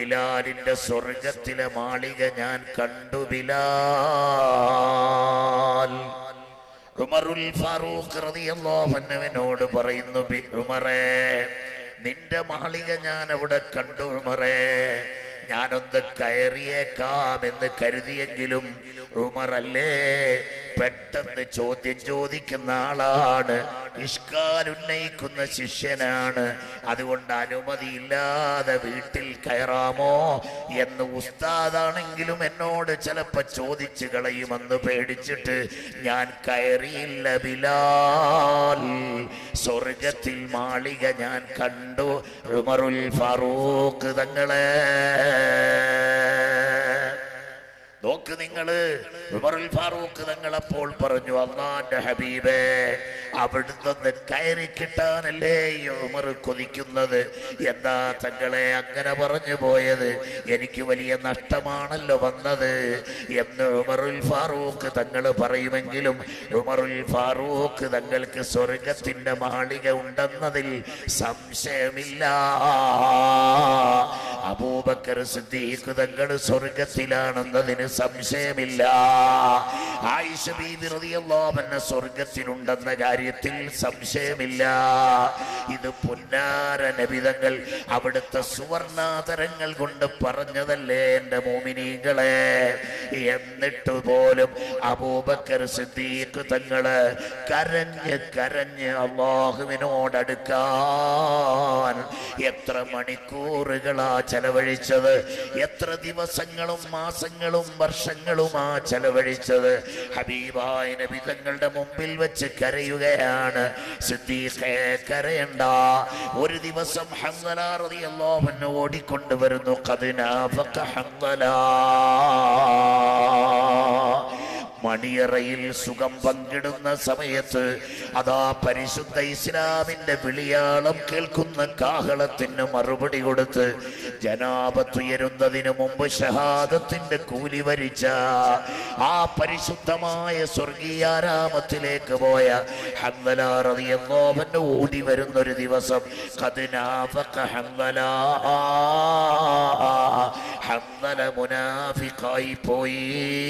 ബിലാലിന്റെ സ്വർഗത്തിലെ മാളിക ഞാൻ കണ്ടു ബിലാൽ ഉമറുൽ ഫാറൂഖ് റളിയല്ലാഹു അൻഹുവിനോട് പറയുന്നു ബി- ഉമറേ നിന്റെ മാളിക ഞാൻ അവിടെ കണ്ടു ഉമറേ ഞാനൊന്ന് കയറിയേക്കാം എന്ന് കരുതിയെങ്കിലും ഉമറല്ലേ പെട്ടെന്ന് ചോദ്യം ചോദിക്കുന്ന ആളാണ് ഇഷ്കാൽ ഉന്നയിക്കുന്ന ശിഷ്യനാണ് അതുകൊണ്ട് അനുമതിയില്ലാതെ വീട്ടിൽ കയറാമോ എന്ന് ഉസ്താദാണെങ്കിലും എന്നോട് ചിലപ്പോ ചോദിച്ചു കളയുമെന്ന് പേടിച്ചിട്ട് ഞാൻ കയറിയില്ല ബിലാൽ സ്വർഗത്തിൽ മാളിക ഞാൻ കണ്ടു ഉമറുൽ ഫാറൂഖ് തങ്ങളെ നോക്ക് നിങ്ങള് ഉമറുൽ ഫാറൂഖ് തങ്ങൾ അപ്പോൾ പറഞ്ഞു അള്ളാന്റെ ഹബീബേ അവിടുന്ന് കയറി കിട്ടാനല്ലേ ഈ ഉമർ കൊതിക്കുന്നത് എന്താ തങ്ങളെ അങ്ങനെ പറഞ്ഞു പോയത് എനിക്ക് വലിയ നഷ്ടമാണല്ലോ വന്നത് എന്ന് ഉമറുൽ ഫാറൂഖ് തങ്ങൾ പറയുമെങ്കിലും ഉമറുൽ ഫാറൂഖ് തങ്ങൾക്ക് സ്വർഗത്തിന്റെ മാളിക ഉണ്ടെന്നതിൽ സംശയമില്ല അബൂബക്കർ സിദ്ദീഖ് തങ്ങൾ സ്വർഗത്തിലാണെന്നതിന് സംശയമില്ല ആയിഷ ബീബി റളിയല്ലാഹു അൻഹ സ്വർഗത്തിലുണ്ടെന്ന കാര്യത്തിൽ സംശയമില്ല ഇത് പൊന്നാര നബിതങ്ങൾ അവിടുത്തെ സുവർണാതരങ്ങൾ കൊണ്ട് പറഞ്ഞതല്ലേ എന്റെ മോമിനീകളെ എന്നിട്ട് പോലും അബൂബക്കർ സിദ്ദീഖ് തങ്ങള് കരഞ്ഞ് കരഞ്ഞ് അള്ളാഹുവിനോടടുക്കാൻ എത്ര മണിക്കൂറുകളാ ചെലവഴിച്ചത് എത്ര ദിവസങ്ങളും മാസങ്ങളും വർഷങ്ങളുമാ ചെലവഴിച്ചത് ഹബീബായ നബി തങ്ങളുടെ മുമ്പിൽ വെച്ച് കരയുകയാണ് സിദ്ദീഖേ കരയണ്ട ഒരു ദിവസം ഹംസല റളിയല്ലാഹു അൻഹു ഓടിക്കൊണ്ടുവരുന്നു ഖദ്നാഫക ഹംസല മണിയറയിൽ സുഖം പങ്കിടുന്ന സമയത്ത് അതാ പരിശുദ്ധ ഇസ്ലാമിന്റെ വിളിയാളം കേൾക്കുന്ന കാഹളത്തിന് മറുപടി കൊടുത്ത് ജനാപത്തുയരുന്നതിന് മുമ്പ് ഷഹാദത്തിന്റെ കൂലി വരിച്ച ആ പരിശുദ്ധമായ സ്വർഗീയാരാമത്തിലേക്ക് പോയ ഹംദലാറിയങ്ങോവന് ഓടി വരുന്ന ഒരു ദിവസം കതിനാഫക്ക ഹംദല ഹംദല മുനാഫിക്കായി പോയി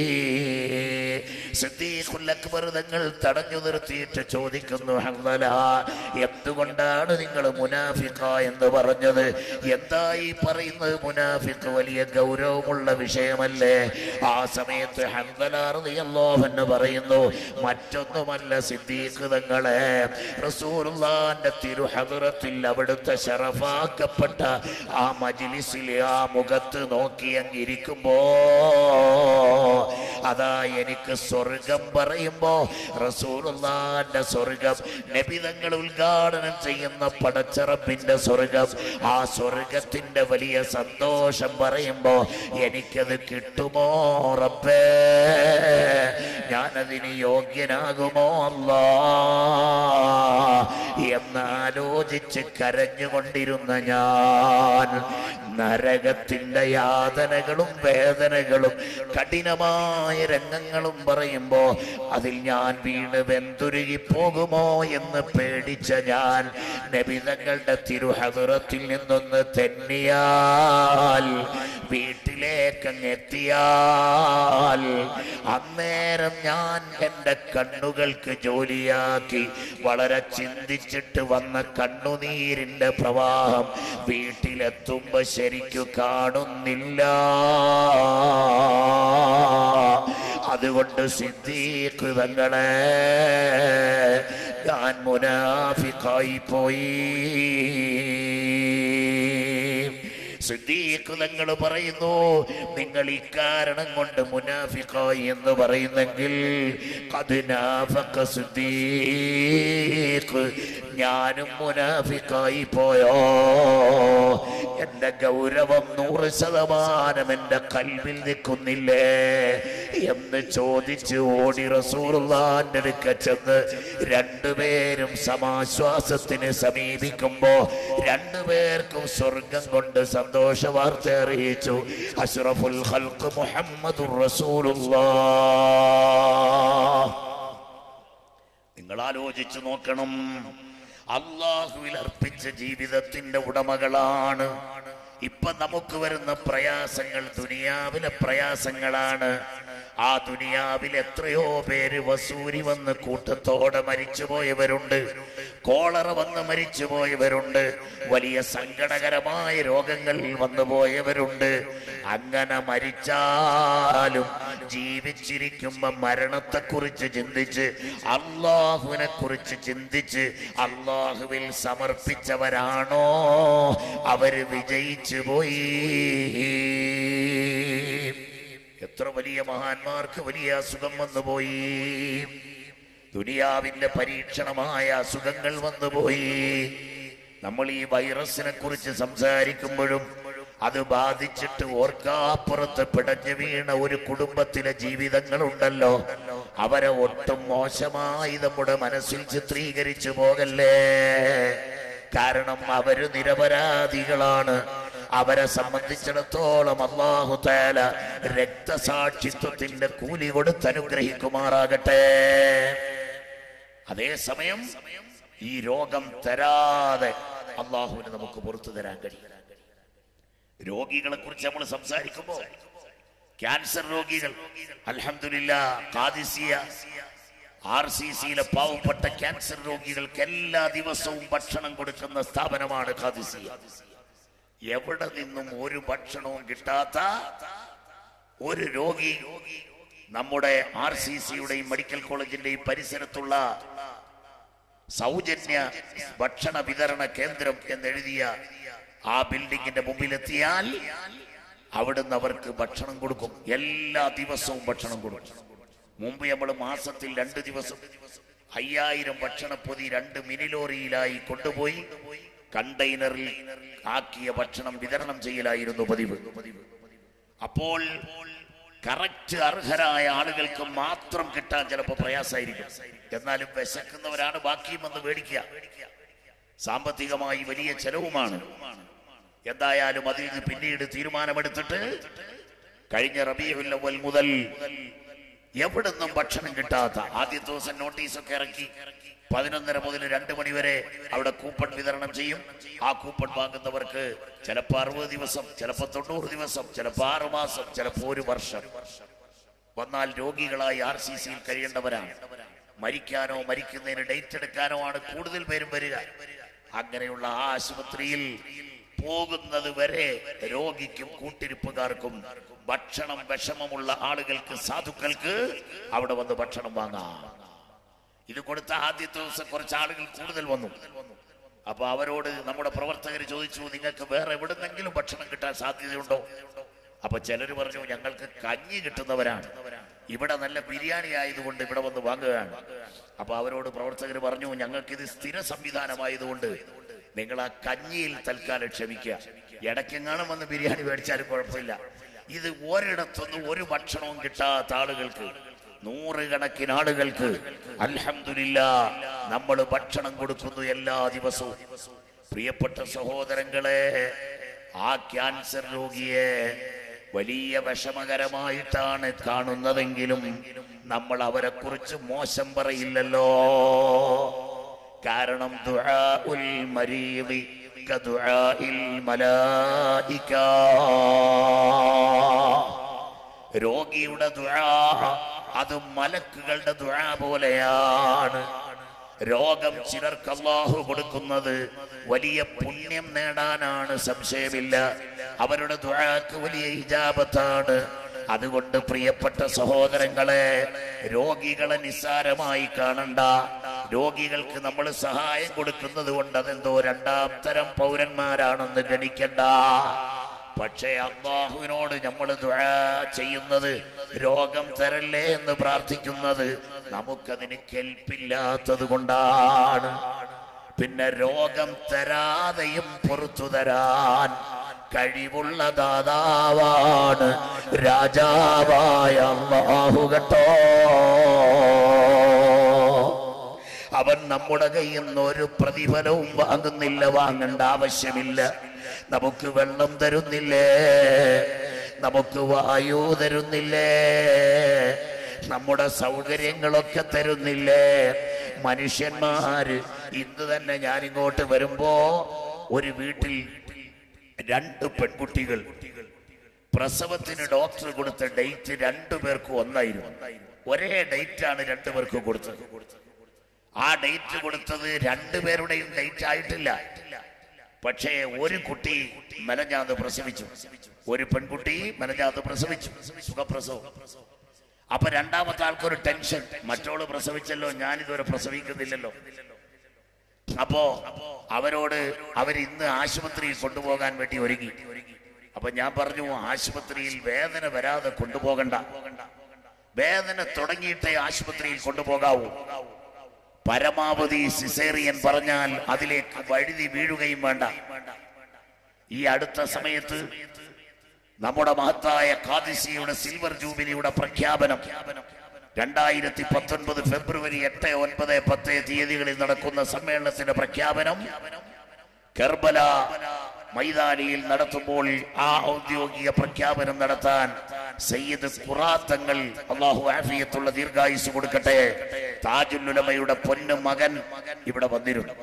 സിദ്ദീഖുൽ അക്ബർ തങ്ങൾ തടഞ്ഞു നിർത്തിയിട്ട് ചോദിക്കുന്നു ഹംദല എന്തുകൊണ്ടാണ് നിങ്ങൾ മുനാഫിക്ക എന്ന് പറഞ്ഞത് എന്താ ഈ പറയുന്നത് മുനാഫിക്ക് വലിയ ഗൗരവമുള്ള വിഷയമല്ലേ ആ സമയത്ത് ഹംദലാറിയല്ലോഹെന്ന് പറയുന്നു മറ്റൊന്നുമല്ല സിദ്ദീഖ് തങ്ങളെ റസൂലുള്ളാന്റെ തിരുഹദറത്തിൽ അവിടുത്തെ ശറഫാക്കപ്പെട്ട ആ മജിലിസിലെ ആ മുഖത്ത് നോക്കി അങ്ങിരിക്കുമ്പോ അതാ എനിക്ക് സ്വർഗം പറയുമ്പോ റസൂലുള്ളാന്റെ സ്വർഗം നബിതങ്ങൾ ഉദ്ഘാടനം ചെയ്യുന്ന പടച്ചറപ്പിന്റെ സ്വർഗം ആ സ്വർഗത്തിന്റെ വലിയ സന്തോഷം പറയുമ്പോ എനിക്കത് കിട്ടുമോ റബ്ബേ ഞാനതിന് യോഗ്യനാകുമോ അല്ലാ എന്നാലോചിച്ച് കരഞ്ഞുകൊണ്ടിരുന്ന ഞാൻ നരകത്തിന്റെ യാതനകളും വേദനകളും കഠിനമായ രംഗങ്ങളും പറയുമ്പോ അതിൽ ഞാൻ വീണ് വെന്തുരുകി പോകുമോ എന്ന് പേടിച്ച ഞാൻ നബിതങ്ങളുടെ തിരുഹതുറത്തിൽ നിന്നൊന്ന് തെന്നിയാൽ വീട്ടിലേക്കങ്ങ് എത്തിയാൽ അന്നേരം ഞാൻ എൻ്റെ കണ്ണുകൾക്ക് ജോലിയാക്കി വളരെ ചിന്തിച്ചിട്ട് വന്ന കണ്ണുനീരിന്റെ പ്രവാഹം വീട്ടിലെത്തുമ്പോ ശരിക്കു കാണുന്നില്ല അതുകൊണ്ട് സിദ്ദീഖ് തങ്ങളെ ഞാൻ മുനാഫിക്കായി പോയി സിദ്ദീഖ് തങ്ങൾ പറയുന്നു നിങ്ങൾ ഇക്കാരണം കൊണ്ട് മുനാഫിക്കായി എന്ന് പറയുന്നെങ്കിൽ കതിനാഫക്ക സിദ്ദീഖ് ഞാനും മുനാഫിക്കായി പോയോ എന്റെ ഗൗരവം നൂറ് ശതമാനം എന്റെ കൽവിൽ നിൽക്കുന്നില്ലേ എന്ന് ചോദിച്ച് ഓടി റസൂറുള്ളാന്റെ അടുക്ക ചെന്ന് രണ്ടുപേരും സമാശ്വാസത്തിന് സമീപിക്കുമ്പോ രണ്ടുപേർക്കും സ്വർഗം കൊണ്ട് സന്തോഷ വാർത്ത അറിയിച്ചു അഷ്റഫുൽ ഖൽഖ് മുഹമ്മദുർ റസൂലുള്ളാഹ് നിങ്ങൾ ആലോചിച്ചു നോക്കണം അള്ളാഹുവിൽ അർപ്പിച്ച ജീവിതത്തിന്റെ ഉടമകളാണ് ഇപ്പൊ നമുക്ക് വരുന്ന പ്രയാസങ്ങൾ ദുനിയാവിലെ പ്രയാസങ്ങളാണ് ആ ദുനിയാവിൽ എത്രയോ പേര് വസൂരി വന്ന് കൂട്ടത്തോടെ മരിച്ചുപോയവരുണ്ട് കോളറ വന്ന് മരിച്ചുപോയവരുണ്ട് വലിയ സങ്കടകരമായ രോഗങ്ങൾ വന്നു പോയവരുണ്ട് അങ്ങനെ മരിച്ചാലും ജീവിച്ചിരിക്കുമ്പോ മരണത്തെക്കുറിച്ച് ചിന്തിച്ച് അള്ളാഹുവിനെ കുറിച്ച് ചിന്തിച്ച് അള്ളാഹുവിൽ സമർപ്പിച്ചവരാണോ അവര് വിജയിച്ചു പോയി എത്ര വലിയ മഹാന്മാർക്ക് വലിയ അസുഖം വന്നുപോയി ദുനിയാവിന്റെ പരീക്ഷണമായ അസുഖങ്ങൾ വന്നുപോയി നമ്മൾ ഈ വൈറസിനെ കുറിച്ച് സംസാരിക്കുമ്പോഴും അത് ബാധിച്ചിട്ട് ഓർക്കാപ്പുറത്ത് പിടഞ്ഞു വീണ ഒരു കുടുംബത്തിലെ ജീവിതങ്ങളുണ്ടല്ലോ അവരെ ഒട്ടും മോശമായി നമ്മുടെ മനസ്സിൽ ചിത്രീകരിച്ചു പോകല്ലേ കാരണം അവര് നിരപരാധികളാണ് അവരെ സംബന്ധിച്ചിടത്തോളം അള്ളാഹു താല രക്തസാക്ഷിത്വത്തിന്റെ കൂലി കൊടുത്ത് അനുഗ്രഹിക്കുമാറാകട്ടെ അതേസമയം ഈ രോഗം തരാതെ അള്ളാഹുവിന് നമുക്ക് പുറത്തു തരാൻ കഴിയും രോഗികളെ കുറിച്ച് നമ്മൾ സംസാരിക്കുമ്പോ ക്യാൻസർ രോഗികൾ അൽഹംദുലില്ലാ ഖാദിസിയ ആർ സി സിയിലെ പാവപ്പെട്ട ക്യാൻസർ രോഗികൾക്ക് എല്ലാ ദിവസവും ഭക്ഷണം കൊടുക്കുന്ന സ്ഥാപനമാണ് ഖാദിസിയ എവിടെ നിന്നും ഒരു ഭക്ഷണവും കിട്ടാത്ത ഒരു രോഗി നമ്മുടെ ആർ സി സിയുടെയും മെഡിക്കൽ കോളേജിന്റെയും പരിസരത്തുള്ള സൗജന്യ ഭക്ഷണ വിതരണ കേന്ദ്രം എന്നെഴുതിയ ആ ബിൽഡിങ്ങിന്റെ മുമ്പിലെത്തിയാൽ അവിടുന്ന് അവർക്ക് ഭക്ഷണം കൊടുക്കും എല്ലാ ദിവസവും ഭക്ഷണം കൊടുക്കും മുമ്പ് നമ്മൾ മാസത്തിൽ രണ്ട് ദിവസം അയ്യായിരം ഭക്ഷണപ്പൊതി രണ്ട് മിനി ലോറിയിലായി കൊണ്ടുപോയി കണ്ടെയ്നറിൽ ആക്കിയ ഭക്ഷണം വിതരണം ചെയ്യലായിരുന്നു പതിവ് അപ്പോൾ കറക്റ്റ് അർഹരായ ആളുകൾക്ക് മാത്രം കിട്ടാൻ ചിലപ്പോൾ പ്രയാസമായിരിക്കും എന്നാലും വിശക്കുന്നവരാണ് ബാക്കിയും വന്ന് മേടിക്കുക സാമ്പത്തികമായി വലിയ ചെലവുമാണ് എന്തായാലും അതിൽ നിന്ന് പിന്നീട് തീരുമാനമെടുത്തിട്ട് കഴിഞ്ഞ റബീഉൽ അവൽ മുതൽ എവിടുന്നും ഭക്ഷണം കിട്ടാത്ത ആദ്യത്തെ ദിവസം നോട്ടീസൊക്കെ ഇറക്കി പതിനൊന്നര മുതൽ രണ്ട് മണി വരെ അവിടെ കൂപ്പൺ വിതരണം ചെയ്യും ആ കൂപ്പൺ വാങ്ങുന്നവർക്ക് ചിലപ്പോ അറുപത് ദിവസം ചിലപ്പോ തൊണ്ണൂറ് ദിവസം ചിലപ്പോ ആറു മാസം ചിലപ്പോ ഒരു വർഷം വന്നാൽ രോഗികളായി ആർ സി സിയിൽ കഴിയേണ്ടവരാണ് മരിക്കാനോ മരിക്കുന്നതിന് ഡേറ്റ് എടുക്കാനോ ആണ് കൂടുതൽ പേരും വരിക അങ്ങനെയുള്ള ആ ആശുപത്രിയിൽ പോകുന്നത് വരെ രോഗിക്കും കൂട്ടിരിപ്പുകാർക്കും ഭക്ഷണം വിഷമമുള്ള ആളുകൾക്ക് സാധുക്കൾക്ക് അവിടെ വന്ന് ഭക്ഷണം വാങ്ങാം ഇത് കൊടുത്ത ആദ്യത്തെ ദിവസം കുറച്ച് ആളുകൾ കൂടുതൽ വന്നു അപ്പൊ അവരോട് നമ്മുടെ പ്രവർത്തകർ ചോദിച്ചു നിങ്ങൾക്ക് വേറെ എവിടുന്നെങ്കിലും ഭക്ഷണം കിട്ടാൻ സാധ്യതയുണ്ടോ അപ്പൊ ചിലര് പറഞ്ഞു ഞങ്ങൾക്ക് കഞ്ഞി കിട്ടുന്നവരാണ് ഇവിടെ നല്ല ബിരിയാണി ആയതുകൊണ്ട് ഇവിടെ വന്ന് വാങ്ങുകയാണ് അപ്പൊ അവരോട് പ്രവർത്തകർ പറഞ്ഞു ഞങ്ങൾക്ക് ഇത് സ്ഥിര സംവിധാനമായതുകൊണ്ട് നിങ്ങൾ ആ കഞ്ഞിയിൽ തൽക്കാലം ക്ഷമിക്കുക ഇടയ്ക്കെങ്ങാനും വന്ന് ബിരിയാണി മേടിച്ചാലും കുഴപ്പമില്ല ഇത് ഒരിടത്തൊന്നും ഒരു ഭക്ഷണവും കിട്ടാത്ത ആളുകൾക്ക് നൂറുകണക്കിന് ആളുകൾക്ക് അൽഹംദുലില്ല നമ്മൾ ഭക്ഷണം കൊടുക്കുന്നു എല്ലാ ദിവസവും പ്രിയപ്പെട്ട സഹോദരങ്ങളെ ആ ക്യാൻസർ രോഗിയെ വലിയ വിഷമകരമായിട്ടാണ് കാണുന്നതെങ്കിലും നമ്മൾ അവരെ കുറിച്ച് മോശം പറയില്ലല്ലോ കാരണം ദുആഉൽ മരീദി കദുആഇൽ മലായിക രോഗിയുടെ ദുആ അത് മലക്കുകളുടെ ദുആ പോലെയാണ് രോഗം ചിലർക്ക് അള്ളാഹു കൊടുക്കുന്നത് വലിയ പുണ്യം നേടാനാണ് സംശയമില്ല അവരുടെ ദുആക്ക് വലിയ ഇജാബത്താണ് അതുകൊണ്ട് പ്രിയപ്പെട്ട സഹോദരങ്ങളെ രോഗികളെ നിസ്സാരമായി കാണണ്ട രോഗികൾക്ക് നമ്മൾ സഹായം കൊടുക്കുന്നത് കൊണ്ട് അതെന്തോ രണ്ടാം തരം പൗരന്മാരാണെന്ന് ഗണിക്കണ്ട പക്ഷേ അള്ളാഹുവിനോട് നമ്മൾ ദുആ ചെയ്യുന്നത് രോഗം തരല്ലേ എന്ന് പ്രാർത്ഥിക്കുന്നത് നമുക്കതിന് കെൽപ്പില്ലാത്തത് കൊണ്ടാണ് പിന്നെ രോഗം തരാതെയും പുറത്തു തരാൻ കഴിവുള്ള ദാതാവാണ് രാജാവായ അള്ളാഹു കേട്ടോ അവൻ നമ്മുടെ കയ്യിൽ നിന്ന് ഒരു പ്രതിഫലവും വാങ്ങുന്നില്ല വാങ്ങേണ്ട ആവശ്യമില്ല നമുക്ക് വെള്ളം തരുന്നില്ലേ നമുക്ക് വായു തരുന്നില്ലേ നമ്മുടെ സൗകര്യങ്ങളൊക്കെ തരുന്നില്ലേ മനുഷ്യന്മാര് ഇന്ന് തന്നെ ഞാൻ ഇങ്ങോട്ട് വരുമ്പോ ഒരു വീട്ടിൽ രണ്ട് പെൺകുട്ടികൾ പ്രസവത്തിന് ഡോക്ടർ കൊടുത്ത ഡേറ്റ് രണ്ടു പേർക്കും ഒന്നായിരുന്നു ഒരേ ഡേറ്റ് ആണ് രണ്ടുപേർക്കും കൊടുത്തത് ആ ഡേറ്റ് കൊടുത്തത് രണ്ടുപേരുടെയും ഡേറ്റ് ആയിട്ടില്ല പക്ഷേ ഒരു കുട്ടി മെനഞ്ഞാന്ന് പ്രസവിച്ചു ഒരു പെൺകുട്ടി മെനഞ്ഞാന്ന് പ്രസവിച്ചു സുഖപ്രസവം അപ്പൊ രണ്ടാമത്തെ ആൾക്കൊരു ടെൻഷൻ മറ്റോള് പ്രസവിച്ചല്ലോ ഞാൻ ഇതുവരെ പ്രസവിക്കുന്നില്ലല്ലോ അപ്പോ അവരോട് അവർ ഇന്ന് ആശുപത്രിയിൽ കൊണ്ടുപോകാൻ വേണ്ടി ഒരുങ്ങി അപ്പൊ ഞാൻ പറഞ്ഞു ആശുപത്രിയിൽ വേദന വരാതെ കൊണ്ടുപോകണ്ട വേദന തുടങ്ങിയിട്ടേ ആശുപത്രിയിൽ കൊണ്ടുപോകാവൂ പരമാവധി സിസേറിയൻ പറഞ്ഞാൽ അതിലേക്ക് വഴുതി വീഴുകയും വേണ്ട ഈ അടുത്ത സമയത്ത് നമ്മുടെ മഹത്തായ കാദിസിയുടെ സിൽവർ ജൂബിലിയുടെ പ്രഖ്യാപനം രണ്ടായിരത്തി പത്തൊൻപത് ഫെബ്രുവരി എട്ട് ഒൻപത് പത്ത് തീയതികളിൽ നടക്കുന്ന സമ്മേളനത്തിന്റെ പ്രഖ്യാപനം കർബല മൈതാനിയിൽ നടത്തുമ്പോൾ ആ ഔദ്യോഗിക പ്രഖ്യാപനം നടത്താൻ സയ്യിദ് ഖുറാത്തങ്ങൾ അള്ളാഹു ആഫിയത്തുള്ള ദീർഘായുസ് കൊടുക്കട്ടെ താജുല്ലുലമയുടെ പൊന്നു മകൻ ഇവിടെ വന്നിരുന്നു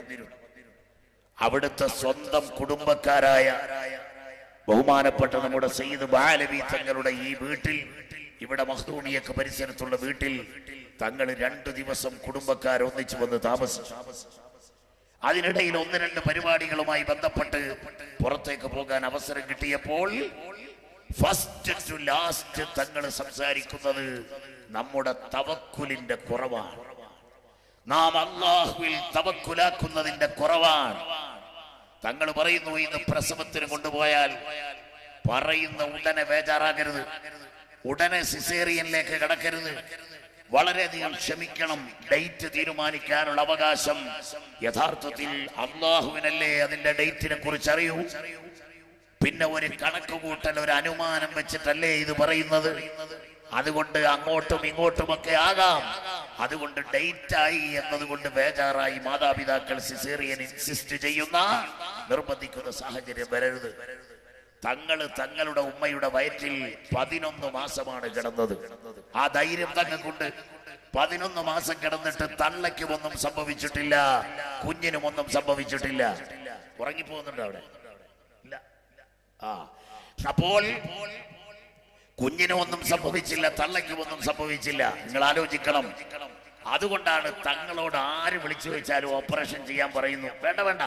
അവിടുത്തെ സ്വന്തം കുടുംബക്കാരായ ബഹുമാനപ്പെട്ട നമ്മുടെ സയ്യിദ് ബാലവി തങ്ങളുടെ ഈ വീട്ടിൽ ഇവിടെ മഹ്ദൂമിയൊക്കെ പരിസരത്തുള്ള വീട്ടിൽ തങ്ങൾ രണ്ടു ദിവസം കുടുംബക്കാർ ഒന്നിച്ചു വന്ന് താമസിച്ചു അതിനിടയിൽ ഒന്ന് രണ്ട് പരിപാടികളുമായി ബന്ധപ്പെട്ട് പുറത്തേക്ക് പോകാൻ അവസരം കിട്ടിയപ്പോൾ ഫസ്റ്റ് ടു ലാസ്റ്റ് തങ്ങൾ സംസാരിക്കുന്നത് നമ്മുടെ തവക്കുലിന്റെ കുറവാണ് നാം അള്ളാഹുവിൽ തവക്കുലാക്കുന്നതിന്റെ കുറവാണ് തങ്ങൾ പറയുന്നു ഇന്ന് പ്രസവത്തിന് കൊണ്ടുപോയാൽ പറയുന്ന ഉടനെ ബേജാറാകരുത് ഉടനെ സിസേറിയനിലേക്ക് കടക്കരുത് വളരെയധികം ക്ഷമിക്കണം ഡേറ്റ് തീരുമാനിക്കാനുള്ള അവകാശം യഥാർത്ഥത്തിൽ അള്ളാഹുവിനല്ലേ അതിന്റെ ഡേറ്റിനെ കുറിച്ച് അറിയൂ പിന്നെ ഒരു കണക്ക് കൂട്ടൽ ഒരു അനുമാനം വെച്ചിട്ടല്ലേ ഇത് പറയുന്നത് അതുകൊണ്ട് അങ്ങോട്ടും ഇങ്ങോട്ടുമൊക്കെ ആകാം അതുകൊണ്ട് ഡേറ്റ് ആയി എന്നതുകൊണ്ട് ബേജാറായി മാതാപിതാക്കൾ സിസേറിയൻ ഇൻസിസ്റ്റ് ചെയ്യുന്ന നിർബന്ധിക്കുന്ന സാഹചര്യം വരരുത് തങ്ങള് തങ്ങളുടെ ഉമ്മയുടെ വയറ്റിൽ പതിനൊന്ന് മാസമാണ് കിടന്നത് ആ ധൈര്യം തങ്ങൾക്കുണ്ട് പതിനൊന്ന് മാസം കിടന്നിട്ട് തള്ളയ്ക്കും ഒന്നും സംഭവിച്ചിട്ടില്ല കുഞ്ഞിനും ഒന്നും സംഭവിച്ചിട്ടില്ല ഉറങ്ങിപ്പോകുന്നുണ്ടോ അവിടെ ഇല്ല ആ അപ്പോൾ കുഞ്ഞിനും ഒന്നും സംഭവിച്ചില്ല തള്ളയ്ക്കും ഒന്നും സംഭവിച്ചില്ല നിങ്ങൾ ആലോചിക്കണം അതുകൊണ്ടാണ് തങ്ങളോട് ആര് വിളിച്ചു വെച്ചാലും ഓപ്പറേഷൻ ചെയ്യാൻ പറയുന്നു വേണ്ട വേണ്ട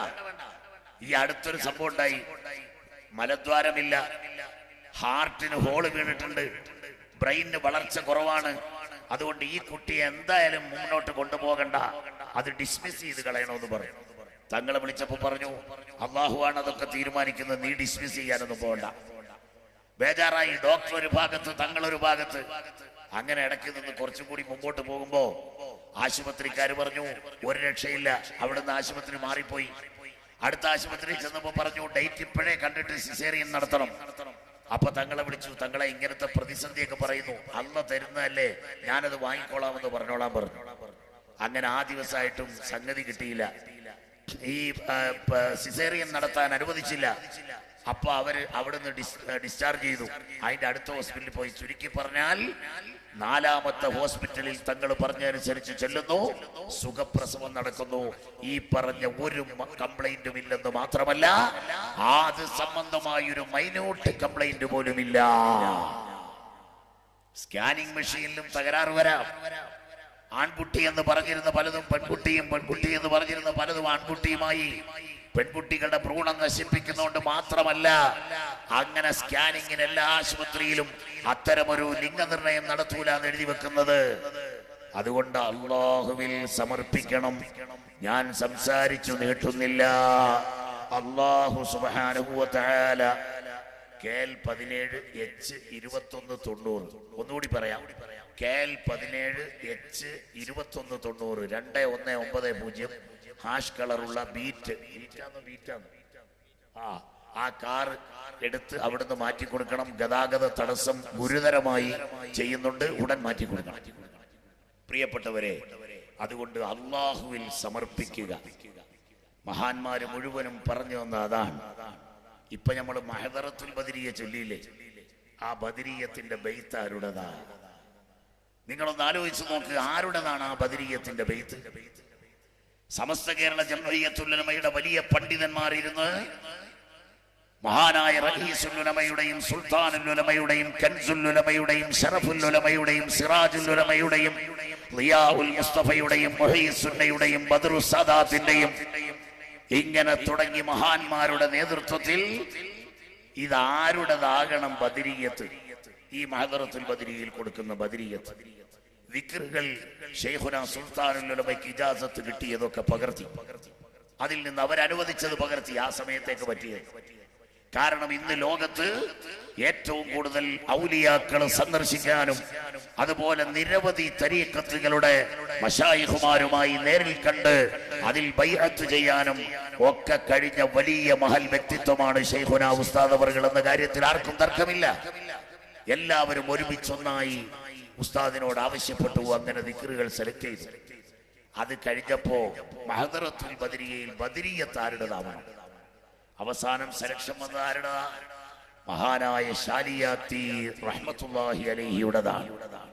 ഈ അടുത്തൊരു സംഭവം ഉണ്ടായി മലദ്വാരമില്ല ഹാർട്ടിന് ഹോള് വീണിട്ടുണ്ട് ബ്രെയിനിന് വളർച്ച കുറവാണ് അതുകൊണ്ട് ഈ കുട്ടിയെ എന്തായാലും മുന്നോട്ട് കൊണ്ടുപോകണ്ട അത് ഡിസ്മിസ് ചെയ്ത് കളയണമെന്ന് പറയും തങ്ങളെ വിളിച്ചപ്പോ പറഞ്ഞു അള്ളാഹുവാണ് അതൊക്കെ തീരുമാനിക്കുന്നത് നീ ഡിസ്മിസ് ചെയ്യാനൊന്നും പോകണ്ട ബേജാറായി ഡോക്ടർ ഒരു ഭാഗത്ത് തങ്ങൾ ഒരു ഭാഗത്ത് അങ്ങനെ ഇടയ്ക്ക് നിന്ന് കുറച്ചും കൂടി മുമ്പോട്ട് പോകുമ്പോ ആശുപത്രിക്കാർ പറഞ്ഞു ഒരു രക്ഷയില്ല അവിടുന്ന് ആശുപത്രി മാറിപ്പോയി അടുത്ത ആശുപത്രിയിൽ ചെന്നപ്പോ പറഞ്ഞു ഡേറ്റ് ഇപ്പോഴേ കണ്ടിട്ട് സിസേറിയൻ നടത്തണം അപ്പൊ തങ്ങളെ വിളിച്ചു തങ്ങളെ ഇങ്ങനത്തെ പ്രതിസന്ധിയൊക്കെ പറയുന്നു അന്ന് തരുന്നതല്ലേ ഞാനത് വാങ്ങിക്കോളാമെന്ന് പറഞ്ഞോളാൻ പറഞ്ഞു അങ്ങനെ ആ ദിവസമായിട്ടും സംഗതി കിട്ടിയില്ല ഈ ആ, പ- സിസേറിയൻ നടത്താൻ അനുവദിച്ചില്ല അപ്പൊ അവര് അവിടുന്ന് ഡിസ്- ഡിസ്ചാർജ് ചെയ്തു അതിന്റെ അടുത്ത ഹോസ്പിറ്റലിൽ പോയി ചുരുക്കി പറഞ്ഞാൽ നാലാമത്തെ ഹോസ്പിറ്റലിൽ തങ്ങൾ പറഞ്ഞതനുസരിച്ച് ചെല്ലുന്നു സുഖപ്രസവം നടക്കുന്നു ഈ പറഞ്ഞ ഒരു കംപ്ലൈന്റും ഇല്ലെന്ന് മാത്രമല്ല അത് സംബന്ധമായ ഒരു മൈന്യൂട്ട് കംപ്ലൈന്റ് പോലുമില്ല സ്കാനിങ് മെഷീനിലും തകരാറ് വരാം ആൺകുട്ടി എന്ന് പറഞ്ഞിരുന്ന പലതും പെൺകുട്ടിയും പെൺകുട്ടി എന്ന് പറഞ്ഞിരുന്ന പലതും ആൺകുട്ടിയുമായി പെൺകുട്ടികളുടെ ഭ്രൂണം നശിപ്പിക്കുന്നതുകൊണ്ട് മാത്രമല്ല അങ്ങനെ സ്കാനിങ്ങിന് എല്ലാ ആശുപത്രിയിലും അത്തരമൊരു ലിംഗനിർണയം നടത്തൂല എന്ന് എഴുതി വെക്കുന്നത് അതുകൊണ്ട് അള്ളാഹുവിൽ സമർപ്പിക്കണം ഞാൻ സംസാരിച്ചു നീട്ടുന്നില്ല അള്ളാഹു സുബാനുഭൂവത്താല കെ എൽ പതിനേഴ് എച്ച് ഇരുപത്തൊന്ന് തൊണ്ണൂറ് ഒന്നുകൂടി പറയാം കെ എൽ പതിനേഴ് എച്ച് ഇരുപത്തൊന്ന് തൊണ്ണൂറ് രണ്ട് ഒന്ന് ഒമ്പത് പൂജ്യം ഹാഷ് കളറുള്ള ബീറ്റ് ബീറ്റാന്ന് ബീറ്റാന്ന് ആ ആ കാർ എടുത്ത് അവിടുന്ന് മാറ്റി കൊടുക്കണം ഗതാഗത തടസ്സം ഗുരുതരമായി ചെയ്യുന്നുണ്ട് ഉടൻ മാറ്റി കൊടുക്കണം പ്രിയപ്പെട്ടവരെ അതുകൊണ്ട് അള്ളാഹുവിൽ സമർപ്പിക്കുക മഹാന്മാര് മുഴുവനും പറഞ്ഞു തന്ന അതാണ് ഇപ്പൊ നമ്മൾ മഹദറത്തുൽ ബദരിയെ ചൊല്ലിയില്ലേ ആ ബദരീയത്തിന്റെ ബെയ്ത്ത് ആരുടേതാ നിങ്ങളൊന്ന് ആലോചിച്ച് നോക്ക് ആരുടേതാണ് ആ ബദരീയത്തിന്റെ ബെയ്ത്ത് സമസ്ത കേരള ജമീയത്തുല്ലമയുടെ വലിയ പണ്ഡിതന്മാർ ഇരുന്ന് മഹാനായ റഹീസുലുലമയുടെയും സുൽത്താനുലുലമയുടെയും കൻസുലുലമയുടെയും ഷറഫുലുലമയുടെയും സിറാജുലുലമയുടെയും ലിയാഉൽ മുസ്തഫയുടെയും മുഹീസുന്നയുടെയും ബദറു സാദാത്തിന്റെയും ഇങ്ങനെ തുടങ്ങി മഹാന്മാരുടെ നേതൃത്വത്തിൽ ഇതാരുടേതാകണം ബദരീയത്ത് ഈ മഹദറത്തുൽ ബദരിയിൽ കൊടുക്കുന്ന ബദരീയത്ത് വിക്രുകൾ ഷെയ്ഖുന സുൽത്താനുലമയ്ക്ക് ഇജാസത്ത് കിട്ടിയതൊക്കെ പകർത്തി അതിൽ നിന്ന് അവരനുവദിച്ചത് പകർത്തി ആ സമയത്തേക്ക് പറ്റിയത് കാരണം ഇന്ന് ലോകത്ത് ഏറ്റവും കൂടുതൽ ഔലിയാക്കൾ സന്ദർശിക്കാനും അതുപോലെ നിരവധി തരീക്കത്തുകളുടെ മഷായിഹുമാരുമായി നേരിൽ കണ്ട് അതിൽ ബൈഅത്ത് ചെയ്യാനും ഒക്കെ കഴിഞ്ഞ വലിയ മഹൽ വ്യക്തിത്വമാണ് ഷെയ്ഖുന ഉസ്താദ് അവർകൾ എന്ന കാര്യത്തിൽ ആർക്കും തർക്കമില്ല എല്ലാവരും ഒരുമിച്ചൊന്നായി ഉസ്താദിനോട് ആവശ്യപ്പെട്ടു അങ്ങനെ ദിക്കറുകൾ സെലക്ട് ചെയ്തു അത് കഴിഞ്ഞപ്പോ മഹദറത്തുൽ ബദരിയയിൽ ബദരിയത്ത് ആരുടേതാവണം അവസാനം സെലക്ഷൻ വന്നത് ആരുടെ മഹാനായ ഷാലിയാത്തി റഹ്മത്തുല്ലാഹി അലഹിയുടേതാണ്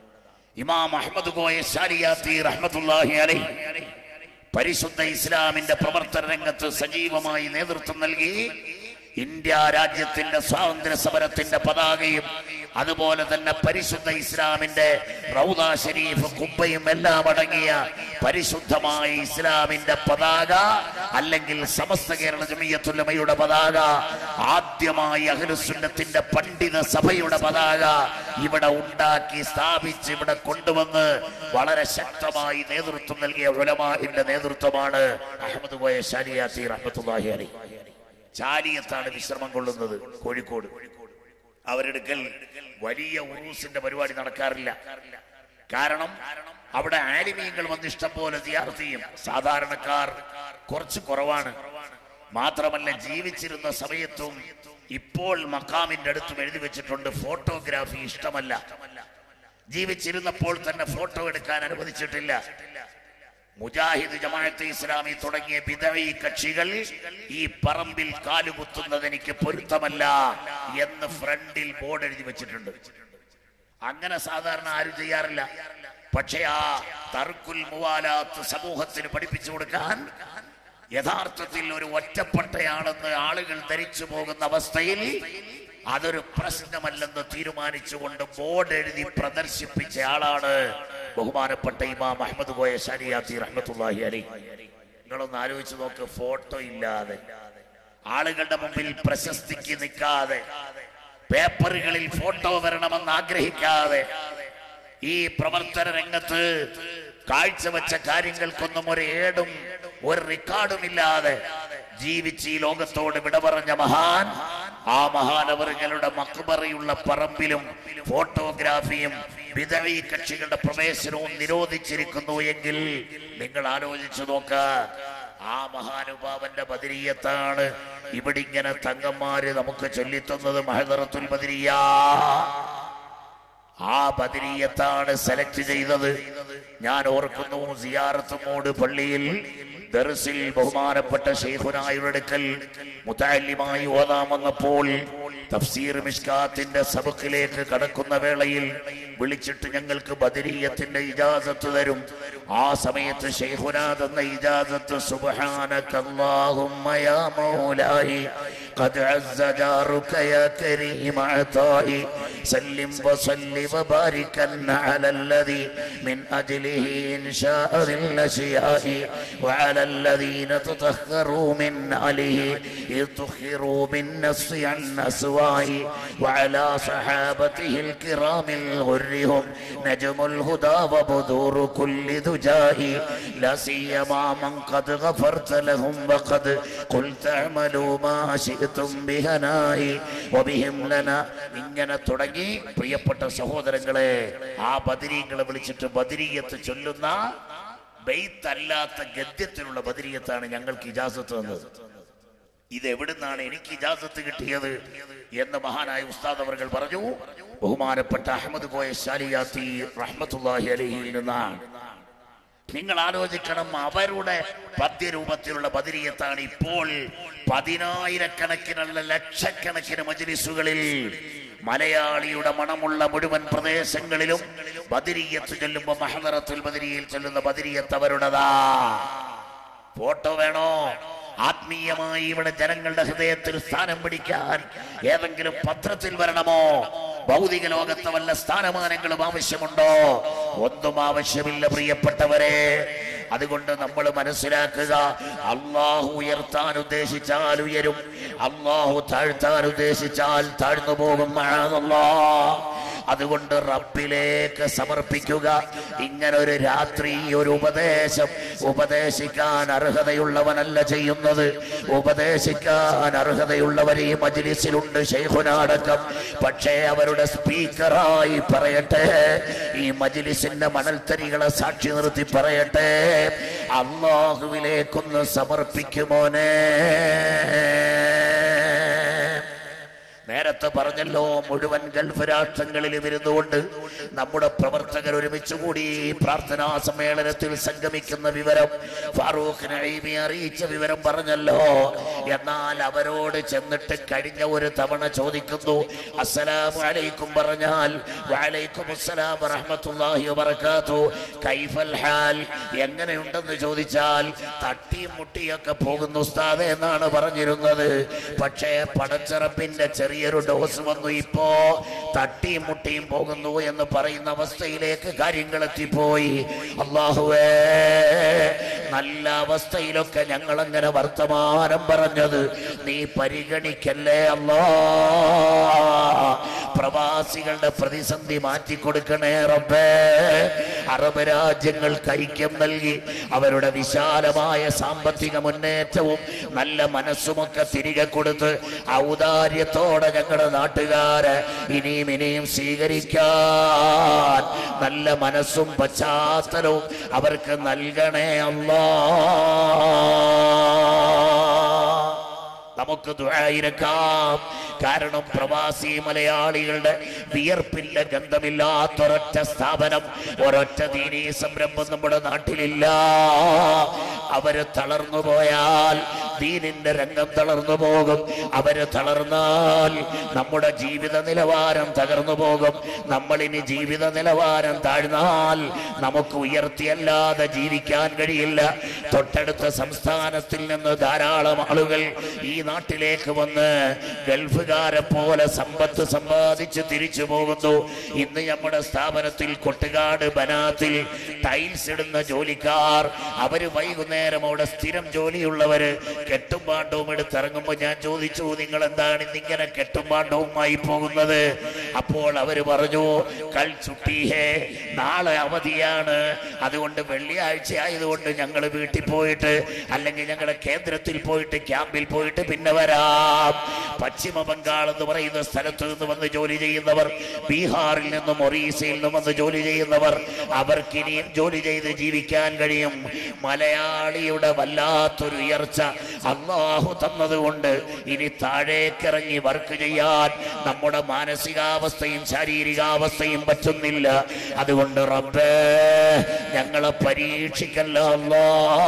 ഇമാം അഹമ്മദ് കോയ ഷാലിയാത്തി റഹ്മത്തുല്ലാഹി അലഹി പരിശുദ്ധ ഇസ്ലാമിന്റെ പ്രവർത്തന രംഗത്ത് സജീവമായി നേതൃത്വം നൽകി ഇന്ത്യ രാജ്യത്തിന്റെ സ്വാതന്ത്ര്യ സമരത്തിന്റെ പതാകയും അതുപോലെ തന്നെ പരിശുദ്ധ ഇസ്ലാമിന്റെ റൗദ ഷരീഫ് കുബ്ബയും എല്ലാം അടങ്ങിയ പരിശുദ്ധമായ ഇസ്ലാമിന്റെ പതാക അല്ലെങ്കിൽ സമസ്ത കേരള ജമിയത്തുല്ലമയുടെ പതാക ആദ്യമായി അഖിലുസുന്നത്തിന്റെ പണ്ഡിത സഭയുടെ പതാക ഇവിടെ ഉണ്ടാക്കി സ്ഥാപിച്ച് ഇവിടെ കൊണ്ടുവന്ന് വളരെ ശക്തമായി നേതൃത്വം നൽകിയ ഉലമാന്റെ നേതൃത്വമാണ് അഹമ്മദ് കോയ ഷാലിയാത്തി റഹ്മത്തുല്ലാഹി അലി ചാലിയത്താണ് വിശ്രമം കൊള്ളുന്നത് കോഴിക്കോട് അവരെടുക്കൽ വലിയ ഉറൂസിന്റെ പരിപാടി നടക്കാറില്ല കാരണം അവിടെ ആലിമീങ്ങൾ വന്ന് ഇഷ്ടം പോലെ സിയാർത്ത് ചെയ്യും സാധാരണക്കാർ കുറച്ച് കുറവാണ് മാത്രമല്ല ജീവിച്ചിരുന്ന സമയത്തും ഇപ്പോൾ മക്കാമിന്റെ അടുത്തും എഴുതി വെച്ചിട്ടുണ്ട് ഫോട്ടോഗ്രാഫി ഇഷ്ടമല്ല ജീവിച്ചിരുന്നപ്പോൾ തന്നെ ഫോട്ടോ എടുക്കാൻ അനുവദിച്ചിട്ടില്ല മുജാഹിദ് ജമാഅത്തെ ഇസ്ലാമി തുടങ്ങിയ വിധവി കക്ഷികൾ ഈ പറമ്പിൽ കാലുകുത്തുന്നത് എനിക്ക് പൊരുത്തമല്ല എന്ന് ഫ്രണ്ടിൽ ബോർഡ് എഴുതി വെച്ചിട്ടുണ്ട് അങ്ങനെ സാധാരണ ആരും ചെയ്യാറില്ല പക്ഷേ ആ തർക്കുൽ മുവാലാത്ത് സമൂഹത്തിന് പഠിപ്പിച്ചു കൊടുക്കാൻ യഥാർത്ഥത്തിൽ ഒരു ഒറ്റപ്പെട്ടയാണെന്ന് ആളുകൾ ധരിച്ചു പോകുന്ന അവസ്ഥയിൽ അതൊരു പ്രശ്നമല്ലെന്ന് തീരുമാനിച്ചുകൊണ്ട് ബോർഡ് എഴുതി പ്രദർശിപ്പിച്ച ആളാണ് ബഹുമാനപ്പെട്ട ഇമാം അഹമ്മദ് കോയ ഷാരിയാത്തി റഹ്മത്തുള്ളാഹി അലി നിങ്ങളൊന്ന് ആലോചിച്ച് നോക്ക് ഫോട്ടോ ഇല്ലാതെ ആളുകളുടെ മുമ്പിൽ പ്രശസ്തിക്ക് നിൽക്കാതെ പേപ്പറുകളിൽ ഫോട്ടോ വരണമെന്ന് ആഗ്രഹിക്കാതെ ഈ പ്രവർത്തന രംഗത്ത് കാഴ്ചവെച്ച കാര്യങ്ങൾക്കൊന്നും ഒരു ഏടും ഒരു റെക്കോർഡും ഇല്ലാതെ ജീവിച്ച് ഈ ലോകത്തോട് വിട പറഞ്ഞ മഹാൻ ആ മഹാനവറുകളുടെ മക്ബറയുള്ള പറമ്പിലും ഫോട്ടോഗ്രാഫിയും വിധവി കക്ഷികളുടെ പ്രവേശനവും നിരോധിച്ചിരിക്കുന്നു എങ്കിൽ നിങ്ങൾ ആലോചിച്ചു നോക്ക ആ മഹാനുഭാവന്റെ ബദരീയത്താണ് ഇവിടെ ഇങ്ങനെ തങ്ങന്മാര് നമുക്ക് ചൊല്ലിത്തന്നത് മഹദറത്തുൽ ബദരിയ ആ ബദരീയത്താണ് സെലക്ട് ചെയ്തത് ഞാൻ ഓർക്കുന്നു സിയാറത്തുമോട് പള്ളിയിൽ ദർസിൽ ബഹുമാനപ്പെട്ട ഷെയ്ഖുനായുടെ അടുക്കൽ മുത്താലിമായി ഓതാൻ വന്നപ്പോൾ തഫ്സീർ മിഷ്കാത്തിന്റെ സബക്കിലേക്ക് കടക്കുന്ന വേളയിൽ വിളിച്ചിട്ട് ഞങ്ങൾക്ക് ബദരീയത്തിന്റെ ഇജാസത്ത് തരും ആ സമയത്ത് ഷെയ്ഖുനാദ് എന്ന ഇജാസത്ത് സുബ്ഹാനകല്ലാഹുമ്മ യാ മൗലായി قد عز جارك يا كريم عطائي سلم وصل وباركا على الذي من أجله إنشاء الأشياء وعلى الذين تطهروا من عليه إذ تخروا بالنص عن أسواه وعلى صحابته الكرام الغر هم نجم الهدى وبذور كل دجاه لا سيما من قد غفرت لهم وقد قلت اعملوا ما شئتم بهنائي وبهم لنا ഇങ്ങനെ തുടങ്ങി പ്രിയപ്പെട്ട സഹോദരങ്ങളെ ആ ബദരീങ്ങളെ വിളിച്ചിട്ട് ബദരീയത്ത് ചൊല്ലുന്ന ബെയ്ത്തല്ലാത്ത ഗദ്യത്തിലുള്ള ബദരീയത്താണ് ഞങ്ങൾക്ക് ഇജാസത്ത് തന്നത് ഇത് എവിടുന്നാണ് എനിക്ക് ഇജാസത്ത് കിട്ടിയത് എന്ന് മഹാനായ ഉസ്താദ് അവർ പറഞ്ഞു ബഹുമാനപ്പെട്ട അഹമ്മദ് കോയ ഷാലിയാത്തി റഹ്മത്തുല്ലാഹി അലഹിയിൽ നിന്നാണ് നിങ്ങൾ ആലോചിക്കണം അവരുടെ പദ്യരൂപത്തിലുള്ള ബദിരിയത്താണ് ഇപ്പോൾ പതിനായിരക്കണക്കിനുള്ള ലക്ഷക്കണക്കിന് മജ്ലിസുകളിൽ മലയാളിയുടെ മണമുള്ള മുഴുവൻ പ്രദേശങ്ങളിലും ബദിരിയത്ത് ചൊല്ലുമ്പോ മഹദറത്തുൽ ബദിരിയിൽ ചൊല്ലുന്ന ബദിരിയത്ത് അവരുടേതാ ഫോട്ടോ വേണോ ആത്മീയമായി ഇവിടെ ജനങ്ങളുടെ ഹൃദയത്തിൽ സ്ഥാനം പിടിക്കാൻ ഏതെങ്കിലും പത്രത്തിൽ വരണമോ ഭൗതിക ലോകത്ത് വല്ല സ്ഥാനമാനങ്ങളും ആവശ്യമുണ്ടോ ഒന്നും ആവശ്യമില്ല പ്രിയപ്പെട്ടവരെ അതുകൊണ്ട് നമ്മൾ മനസ്സിലാക്കുക അള്ളാഹു ഉയർത്താൻ ഉദ്ദേശിച്ചാൽ ഉയരും അള്ളാഹു താഴ്ത്താൻ ഉദ്ദേശിച്ചാൽ താഴ്ന്നു പോകും മഴാതല്ലാ അതുകൊണ്ട് റബ്ബിലേക്ക് സമർപ്പിക്കുക ഇങ്ങനെ ഒരു രാത്രി ഒരു ഉപദേശം ഉപദേശിക്കാൻ അർഹതയുള്ളവനല്ല ചെയ്യുന്നത് ഉപദേശിക്കാൻ അർഹതയുള്ളവർ ഈ മജിലിസിലുണ്ട് ശൈഖുനാടക്കം പക്ഷേ അവരുടെ സ്പീക്കറായി പറയട്ടെ ഈ മജിലിസിന്റെ മണൽത്തരികളെ സാക്ഷി നിർത്തി പറയട്ടെ അള്ളാഹുവിലേക്കൊന്ന് സമർപ്പിക്കുമോനെ നേരത്തെ പറഞ്ഞല്ലോ മുഴുവൻ ഗൾഫ് രാഷ്ട്രങ്ങളിലും ഇരുന്നുകൊണ്ട് നമ്മുടെ പ്രവർത്തകർ ഒരുമിച്ച് കൂടി ഈ പ്രാർത്ഥനാ സമ്മേളനത്തിൽ സംഗമിക്കുന്ന വിവരം ഫാറൂഖ് നഈമി അറിയിച്ച വിവരം പറഞ്ഞല്ലോ എന്നാൽ അവരോട് ചെന്നിട്ട് കഴിഞ്ഞ ഒരു തവണ ചോദിക്കുന്നു അസ്സലാമു അലൈക്കും പറഞ്ഞാൽ വഅലൈക്കും അസ്സലാം വറഹ്മത്തുള്ളാഹി വബറകാതു കൈഫൽ ഹാൽ എങ്ങനെയുണ്ടെന്ന് ചോദിച്ചാൽ തട്ടിയും മുട്ടിയൊക്കെ പോകുന്നു ഉസ്താദ് എന്നാണ് പറഞ്ഞിരുന്നത് പക്ഷേ പടച്ചിറപ്പിന്റെ ചെറിയൊരു ഡോസ് വന്നു ഇപ്പോ തട്ടിയും മുട്ടിയും പോകുന്നു എന്ന് പറയുന്ന അവസ്ഥയിലേക്ക് കാര്യങ്ങൾ എത്തിപ്പോയി അള്ളാഹുവേ നല്ല അവസ്ഥയിലൊക്കെ ഞങ്ങൾ അങ്ങനെ വർത്തമാനം പറഞ്ഞത് നീ പരിഗണിക്കല്ലേ അല്ലാ പ്രവാസികളുടെ പ്രതിസന്ധി മാറ്റിക്കൊടുക്കണേ റബ്ബേ അറബ് രാജ്യങ്ങൾക്ക് ഐക്യം നൽകി അവരുടെ വിശാലമായ സാമ്പത്തിക മുന്നേറ്റവും നല്ല മനസ്സുമൊക്കെ തിരികെ കൊടുത്ത് ഔദാര്യത്തോടെ ഞങ്ങളുടെ നാട്ടുകാര് ഇനിയും ഇനിയും സ്വീകരിക്കാൻ നല്ല മനസ്സും പശ്ചാത്തലവും അവർക്ക് നൽകണേ അല്ലാ നമുക്ക് ദുആയിരക്കാം കാരണം പ്രവാസി മലയാളികളുടെ വിയർപ്പിന്റെ ഗന്ധമില്ലാത്തൊരൊറ്റ സ്ഥാപനം ഒരൊറ്റ ദീനീ സംരംഭം നമ്മുടെ നാട്ടിലില്ല അവര് തളർന്നു പോയാൽ ദീനിന്റെ രംഗം തളർന്നു പോകും അവര് തളർന്നാൽ നമ്മുടെ ജീവിത നിലവാരം തകർന്നു പോകും നമ്മൾ ഇനി ജീവിത നിലവാരം താഴ്ന്നാൽ നമുക്ക് ഉയർത്തിയല്ലാതെ ജീവിക്കാൻ കഴിയില്ല തൊട്ടടുത്ത സംസ്ഥാനത്തിൽ നിന്ന് ധാരാളം ആളുകൾ ഈ നാട്ടിലേക്ക് വന്ന് ഗൾഫുകാരെ പോലെ സമ്പത്ത് സമ്പാദിച്ച് തിരിച്ചു പോകുന്നു ഇന്ന് നമ്മുടെ സ്ഥാപനത്തിൽ കൊട്ടുകാട് ബനാത്തിൽ ടൈൽസ് ഇടുന്ന ജോലിക്കാർ അവര് വൈകുന്നേരം അവിടെ സ്ഥിരം ജോലിയുള്ളവര് കെട്ടും പാണ്ടവും എടുത്തിറങ്ങുമ്പോ ഞാൻ ചോദിച്ചു നിങ്ങൾ എന്താണ് ഇന്നിങ്ങനെ കെട്ടും പാണ്ടവുമായി പോകുന്നത് അപ്പോൾ അവര് പറഞ്ഞു കൾ ചുട്ടീഹേ നാളെ അവധിയാണ് അതുകൊണ്ട് വെള്ളിയാഴ്ച ആയതുകൊണ്ട് ഞങ്ങൾ വീട്ടിൽ പോയിട്ട് അല്ലെങ്കിൽ ഞങ്ങളുടെ കേന്ദ്രത്തിൽ പോയിട്ട് ക്യാമ്പിൽ പോയിട്ട് പിന്നെ വരാം പശ്ചിമ ബംഗാൾ എന്ന് പറയുന്ന സ്ഥലത്ത് നിന്ന് വന്ന് ജോലി ചെയ്യുന്നവർ ബീഹാറിൽ നിന്നും ഒറീസയിൽ നിന്നും വന്ന് ജോലി ചെയ്യുന്നവർ അവർക്ക് ഇനിയും ജോലി ചെയ്ത് ജീവിക്കാൻ കഴിയും മലയാളിയുടെ വല്ലാത്തൊരു ഉയർച്ച അള്ളാഹു തന്നതുകൊണ്ട് ഇനി താഴേക്കിറങ്ങി വർക്ക് ചെയ്യാൻ നമ്മുടെ മാനസികാവസ്ഥയും ശാരീരികാവസ്ഥയും പറ്റുന്നില്ല അതുകൊണ്ട് റബ്ബേ ഞങ്ങളെ പരീക്ഷിക്കല്ലോ അല്ലാ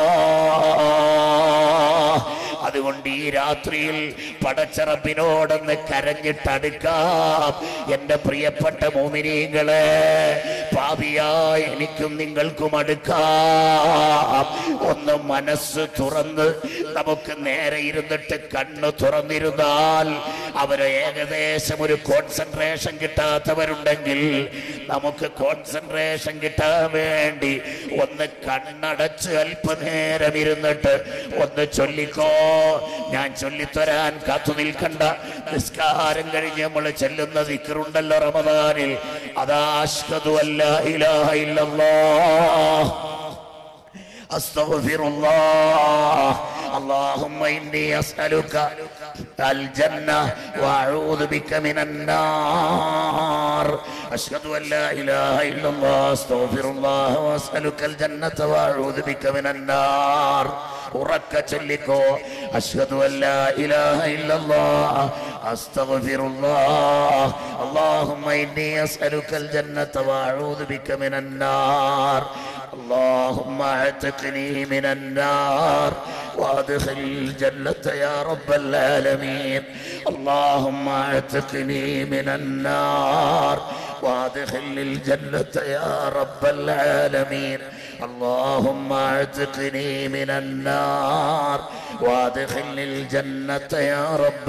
അതുകൊണ്ട് ഈ രാത്രിയിൽ പടച്ചറപ്പിനോടൊന്ന് കരഞ്ഞിട്ടടുക്കാം എന്റെ പ്രിയപ്പെട്ട മോമിനീങ്ങളെ പാപിയായ എനിക്കും നിങ്ങൾക്കും അടുക്കാം ഒന്ന് മനസ്സ് തുറന്ന് നമുക്ക് നേരെ ഇരുന്നിട്ട് കണ്ണ് തുറന്നിരുന്നാൽ അവര് ഏകദേശം ഒരു കോൺസെൻട്രേഷൻ കിട്ടാത്തവരുണ്ടെങ്കിൽ നമുക്ക് കോൺസെൻട്രേഷൻ കിട്ടാൻ വേണ്ടി ഒന്ന് കണ്ണടച്ച് അല്പനേരം ഇരുന്നിട്ട് ഒന്ന് ചൊല്ലിക്കോ ഞാൻ ചൊല്ലിത്തരാൻ കാത്തു നിൽക്കണ്ട നിസ്കാരം കഴിഞ്ഞ് നമ്മൾ ചെല്ലുന്ന ദിക്കറുണ്ടല്ലോ റമദാനിൽ അതാഷ്കതു അല്ല ഇലാഹ ഇല്ലല്ലാഹ് أستغفر الله اللهم إني أسألك الجنة وأعوذ بك من النار أشهد أن لا إله إلا الله أستغفر الله وأسألك الجنة وأعوذ بك من النار ഉറക്ക ചൊല്ലിക്കോ അഷ്ഹദു അല്ലാ ഇലാഹ ഇല്ലല്ലാഹ് അസ്തഗ്ഫിറുല്ലാഹ് اللهم إني أسألك الجنة وأعوذ بك من النار اللهم اعتقني من النار وادخل الجنة يا رب العالمين اللهم اعتقني من النار وادخل الجنة يا رب العالمين اللهم اعتقني من النار وادخل الجنة يا رب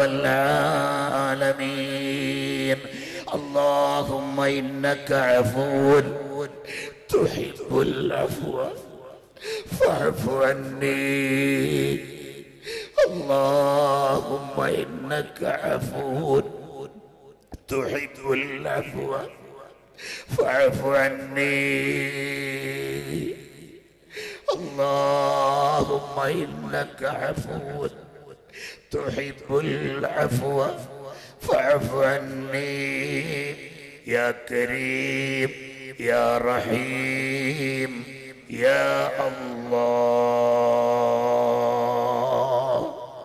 العالمين اللهم إنك عفو تحب العفو فاعف عني اللهم إنك عفو تحب العفو فاعف عني اللهم إنك عفو تحب العفو فاعف عني يا كريم يا رحيم يا الله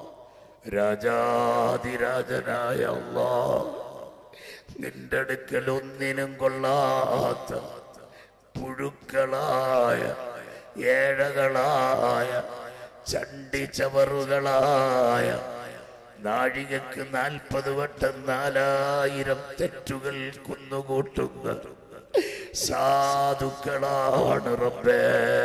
രാജാതിരാജനായ അല്ലാ നിന്റെ അടുക്കൽ ഒന്നിനും കൊള്ളാത്ത പുഴുക്കളായ ഏഴകളായ ചണ്ടിച്ചവറുകളായ നാഴികക്ക് നാൽപ്പത് വട്ടം നാലായിരം തെറ്റുകൾ കുന്നുകൂട്ടുന്ന സാധുക്കളാണ് റബ്ബേ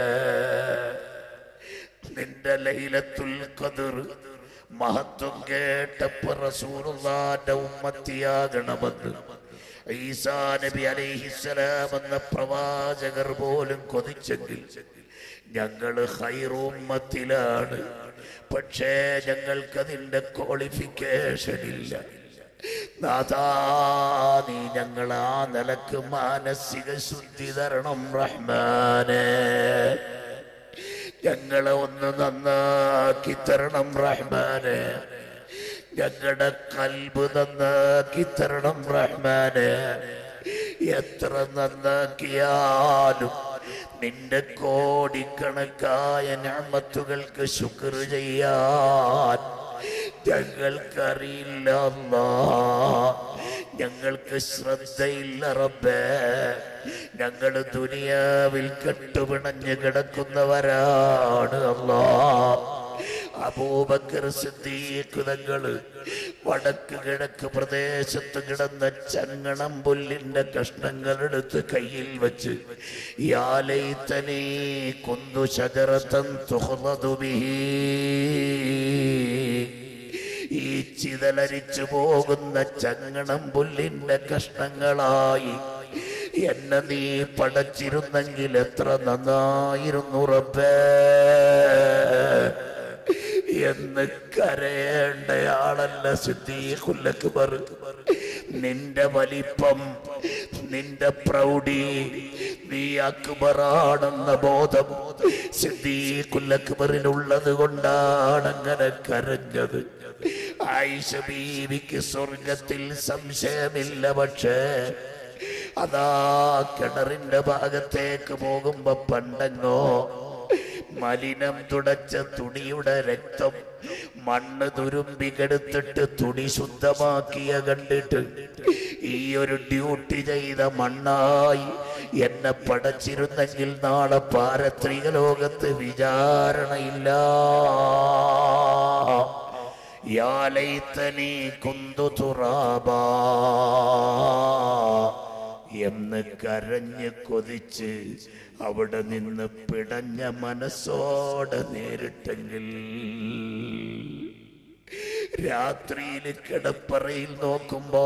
നിന്റെ ലൈലത്തുൽ ഖദർ മഹത്വം കേട്ടപ്പോ റസൂലുള്ളാന്റെ ഉമ്മത്തിയാകണമെന്ന് ഈസാ നബി അലൈഹിസ്സലാം എന്ന പ്രവാചകർ പോലും കൊതിച്ചെങ്കിൽ ഞങ്ങള് ഹൈറുമ്മത്തിലാണ് പക്ഷേ ഞങ്ങൾക്കതിന്റെ ക്വാളിഫിക്കേഷൻ ഇല്ല നാഥാ നീ ഞങ്ങൾ ആ നിലക്ക് മാനസിക ശുദ്ധി തരണം റഹ്മാനേ ഞങ്ങളെ ഒന്ന് നന്നാക്കി തരണം റഹ്മാനെ ഞങ്ങളുടെ കൽബ് നന്നാക്കി തരണം റഹ്മാനെ എത്ര നന്നാക്കിയാലും നിന്റെ കോടിക്കണക്കായ ഞാമത്തുകൾക്ക് ശുക്ർ ചെയ്യാൻ ഞങ്ങൾക്കറിയില്ല അല്ലാ. ഞങ്ങൾക്ക് ശ്രദ്ധയില്ല റബ്ബേ ഞങ്ങൾ ദുനിയാവിൽ കെട്ടുപിണഞ്ഞ് കിടക്കുന്നവരാണ് അല്ലാ അബൂബക്കർ സിദ്ദീഖ് തങ്ങള് വടക്ക് കിഴക്ക് പ്രദേശത്ത് കിടന്ന ചങ്ങണം പുല്ലിന്റെ കഷ്ണങ്ങൾ എടുത്ത് കയ്യിൽ വെച്ച് യാലൈത്തനീ കുന്തു ശജറത്തൻ തുഹ്റദു ബിഹി ഈ ചിതലരിച്ചു പോകുന്ന ചങ്ങണം പുല്ലിന്റെ കഷ്ണങ്ങളായി എന്നെ നീ പടച്ചിരുന്നെങ്കിൽ എത്ര നന്നായിരുന്നു റബ്ബേ എന്ന് കരയേണ്ടയാളല്ല സിദ്ധീഖുല്ലക്ക് നിന്റെ വലിപ്പം നിന്റെ പ്രൗഢി നീ അക്ബറാണെന്ന ബോധം സിദ്ധീഖുല്ലക്ബറിനുള്ളത് കൊണ്ടാണ് അങ്ങനെ കരഞ്ഞത് ആയിഷ ബീവിക്ക് സ്വർഗത്തിൽ സംശയമില്ല പക്ഷേ അതാ കിണറിന്റെ ഭാഗത്തേക്ക് പോകുമ്പോ പണ്ടങ്ങോ മലിനം തുടച്ച തുണിയുടെ രക്തം മണ്ണ് തുരുമ്പിക്കെടുത്തിട്ട് തുണി ശുദ്ധമാക്കിയ കണ്ടിട്ട് ഈ ഒരു ഡ്യൂട്ടി ചെയ്ത മണ്ണായി എന്നെ പടച്ചിരുന്നെങ്കിൽ നാളെ പാരത്രിക ലോകത്ത് വിചാരണയില്ല യാ ലൈതനീ കുന്തു തുറാബാ എന്ന് കരഞ്ഞ് കൊതിച്ച് അവിടെ നിന്ന് പിടഞ്ഞ മനസ്സോടെ നേരിട്ടെങ്കിൽ രാത്രിയിൽ കിടപ്പറയിൽ നോക്കുമ്പോ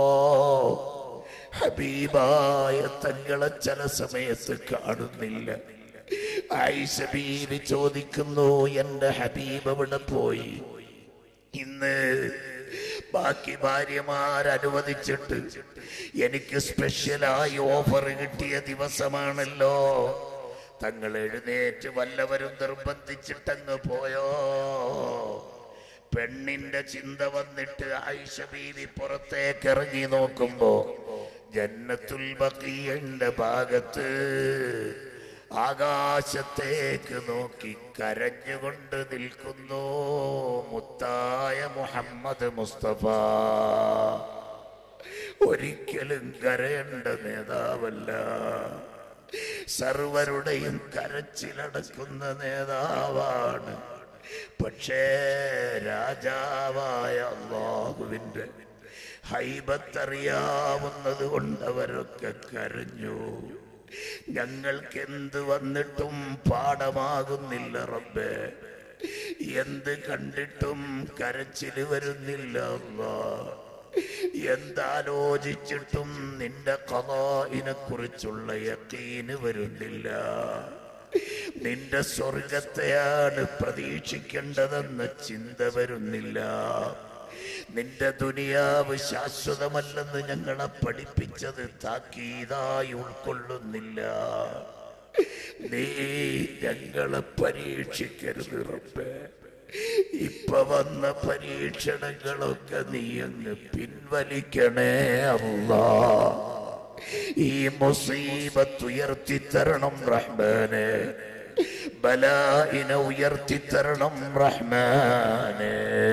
ഹബീബായ തങ്ങളെ ചില സമയത്ത് കാണുന്നില്ല ആയിഷ ബീവി ചോദിക്കുന്നു എന്റെ ഹബീബ് എവിടെ പോയി ഇന്ന് ബാക്കി ഭാര്യമാർ അനുവദിച്ചിട്ട് എനിക്ക് സ്പെഷ്യലായി ഓഫർ കിട്ടിയ ദിവസമാണല്ലോ തങ്ങൾ എഴുന്നേറ്റ് വല്ലവരും നിർബന്ധിച്ചിട്ടങ്ങ് പോയോ പെണ്ണിന്റെ ചിന്ത വന്നിട്ട് ആയിഷ ബീവി പുറത്തേക്ക് ഇറങ്ങി നോക്കുമ്പോ ജന്നത്തുൽ ബഖീന്റെ ഭാഗത്ത് ആകാശത്തേക്ക് നോക്കി കരഞ്ഞുകൊണ്ട് നിൽക്കുന്നു മുത്തായ മുഹമ്മദ് മുസ്തഫ ഒരിക്കലും കരയേണ്ട നേതാവല്ല സർവരുടെയും കരച്ചിലടക്കുന്ന നേതാവാണ് പക്ഷേ രാജാവായ അള്ളാഹുവിന്റെ ഹൈബത്തറിയാവുന്നത് കൊണ്ട് അവരൊക്കെ കരഞ്ഞു ഞങ്ങൾക്ക് എന്ത് വന്നിട്ടും പാഠമാകുന്നില്ല റബ്ബേ എന്ത് കണ്ടിട്ടും കരച്ചില് വരുന്നില്ല അല്ലാ എന്താലോചിച്ചിട്ടും നിന്റെ കഥായിനെ കുറിച്ചുള്ള യക്കീന് വരുന്നില്ല നിന്റെ സ്വർഗത്തെയാണ് പ്രതീക്ഷിക്കേണ്ടതെന്ന ചിന്ത വരുന്നില്ല നിന്റെ ദുനിയാവ് ശാശ്വതമല്ലെന്ന് ഞങ്ങളെ പഠിപ്പിച്ചത് താക്കീതായി ഉൾക്കൊള്ളുന്നില്ല നീ ഞങ്ങളെ പരീക്ഷിക്കരുത് റബ്ബേ ഇപ്പൊ വന്ന പരീക്ഷണങ്ങളൊക്കെ നീ അങ്ങ് പിൻവലിക്കണേ അല്ലാ ഈ മുസീബത്ത് ഉയർത്തി തരണം റഹ്മാനെ ബലായിനെ ഉയർത്തി തരണം റഹ്മാനെ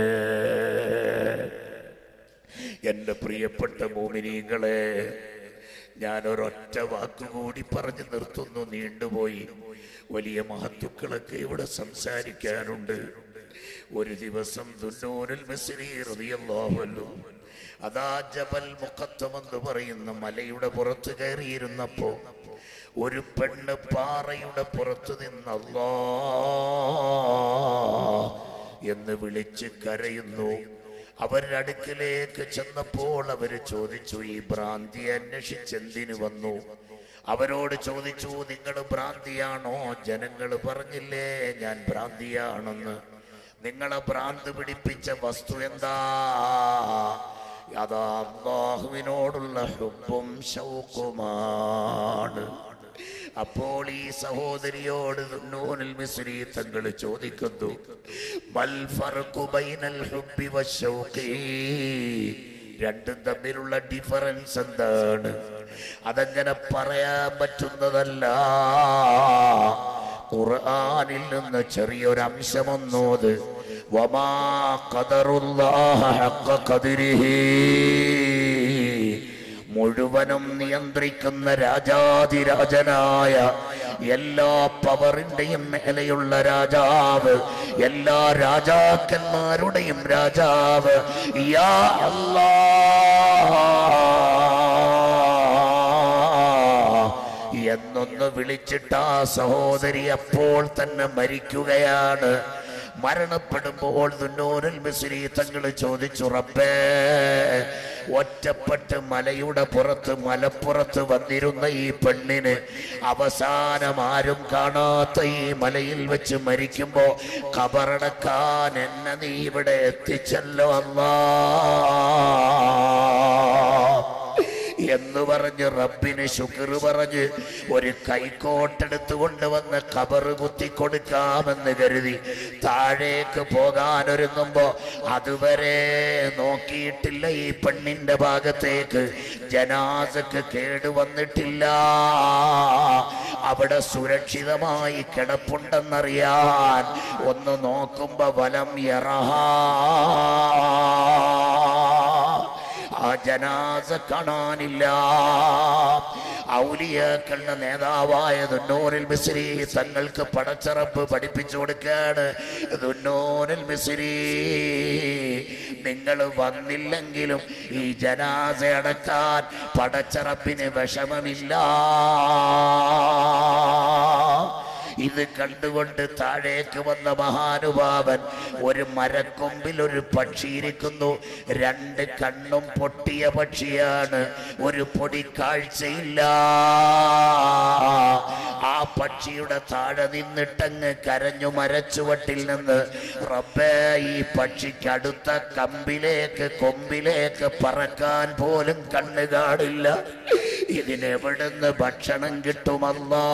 എന്റെ പ്രിയപ്പെട്ട മോമിനീങ്ങളെ ഞാൻ ഒരൊറ്റ വാക്കുകൂടി പറഞ്ഞു നിർത്തുന്നു നീണ്ടുപോയി വലിയ മഹത്തുക്കളൊക്കെ ഇവിടെ സംസാരിക്കാനുണ്ട് ഒരു ദിവസം ദുന്നൂരിൽ മിസ്രി റളിയല്ലാഹു അതാ ജബൽ മുഖത്തം എന്ന് പറയുന്ന മലയുടെ പുറത്ത് കയറിയിരുന്നപ്പോ ഒരു പെണ്ണ് പാറയുടെ പുറത്ത് നിന്നല്ലാ എന്ന് വിളിച്ച് കരയുന്നു അവരുടെ അടുക്കിലേക്ക് ചെന്നപ്പോൾ അവര് ചോദിച്ചു ഈ ഭ്രാന്തി അന്വേഷിച്ചെന്തിനു വന്നു അവരോട് ചോദിച്ചു നിങ്ങൾ ഭ്രാന്തിയാണോ ജനങ്ങൾ പറഞ്ഞില്ലേ ഞാൻ ഭ്രാന്തിയാണെന്ന് നിങ്ങളെ ഭ്രാന്ത് പിടിപ്പിച്ച വസ്തു എന്താ അതാ അള്ളാഹുവിനോടുള്ള ഹുബും ശൗക്കുമാണ് അപ്പോൾ ഈ സഹോദരിയോട് നൂനിൽ മിസ്രി തങ്ങൾ ചോദിക്കുന്നു "മൽ ഫർഖു ബൈനൽ ഹുബ്ബി വശൗഖി?" രണ്ടും തമ്മിലുള്ള ഡിഫറൻസ് എന്താണ് അതങ്ങനെ പറയാൻ പറ്റുന്നതല്ല ഖുർആനിൽ നിന്ന് ചെറിയൊരു അംശമൊന്നോത് വമാ ഖദറുല്ലാഹ ഹഖ ഖദരിഹി മുഴുവനും നിയന്ത്രിക്കുന്ന രാജാതിരാജനായ എല്ലാ പവറിന്റെയും മേലെയുള്ള രാജാവ് എല്ലാ രാജാക്കന്മാരുടെയും രാജാവ് യാ അല്ലാ എന്നൊന്ന് വിളിച്ചിട്ട് ആ സഹോദരി അപ്പോൾ തന്നെ മരിക്കുകയാണ് മരണപ്പെടുമ്പോൾ ദുന്നൂരൽ മിസ്രി തങ്ങൾ ചോദിച്ചു റബ്ബേ ഒറ്റപ്പെട്ട് മലയുടെ പുറത്ത് മലപ്പുറത്ത് വന്നിരുന്ന ഈ പെണ്ണിന് അവസാനം ആരും കാണാത്ത ഈ മലയിൽ വെച്ച് മരിക്കുമ്പോ കബറടക്കാൻ എന്നെ നീ ഇവിടെ എത്തിച്ചല്ലോ അല്ലാ എന്ന് പറഞ്ഞ് റബ്ബിന് ശുക്ർ പറഞ്ഞ് ഒരു കൈക്കോട്ടെടുത്ത് കൊണ്ടുവന്ന് കബറ് കുത്തി കൊടുക്കാമെന്ന് കരുതി താഴേക്ക് പോകാനൊരുങ്ങുമ്പോ അതുവരെ നോക്കിയിട്ടില്ല ഈ പെണ്ണിന്റെ ഭാഗത്തേക്ക് ജനാസക്ക് കേട് വന്നിട്ടില്ല അവിടെ സുരക്ഷിതമായി കിടപ്പുണ്ടെന്നറിയാൻ ഒന്ന് നോക്കുമ്പോ വലം യറഹാ ആ ജനാസ കാണാനില്ല ഔലിയാക്കളുടെ നേതാവായ ദുന്നൂരിൽ മിസ്രി തങ്ങൾക്ക് പടച്ചറപ്പ് പഠിപ്പിച്ചു കൊടുക്കാണ് ദുന്നൂരിൽ മിസ്രി നിങ്ങൾ വന്നില്ലെങ്കിലും ഈ ജനാസ അടക്കാൻ പടച്ചറപ്പിന് വിഷമമില്ല ഇത് കണ്ടുകൊണ്ട് താഴേക്ക് വന്ന മഹാനുഭാവൻ ഒരു മരക്കൊമ്പിൽ ഒരു പക്ഷി ഇരിക്കുന്നു രണ്ട് കണ്ണും പൊട്ടിയ പക്ഷിയാണ് ഒരു പൊടി കാഴ്ചയില്ല ആ പക്ഷിയുടെ താഴെ നിന്നിട്ടങ്ങ് കരഞ്ഞു മരച്ചുവട്ടിൽ നിന്ന് റബ്ബേ ഈ പക്ഷിക്ക് അടുത്ത കമ്പിലേക്ക് കൊമ്പിലേക്ക് പറക്കാൻ പോലും കണ്ണു കാണില്ല ഇതിനെവിടുന്ന് ഭക്ഷണം കിട്ടുമല്ലോ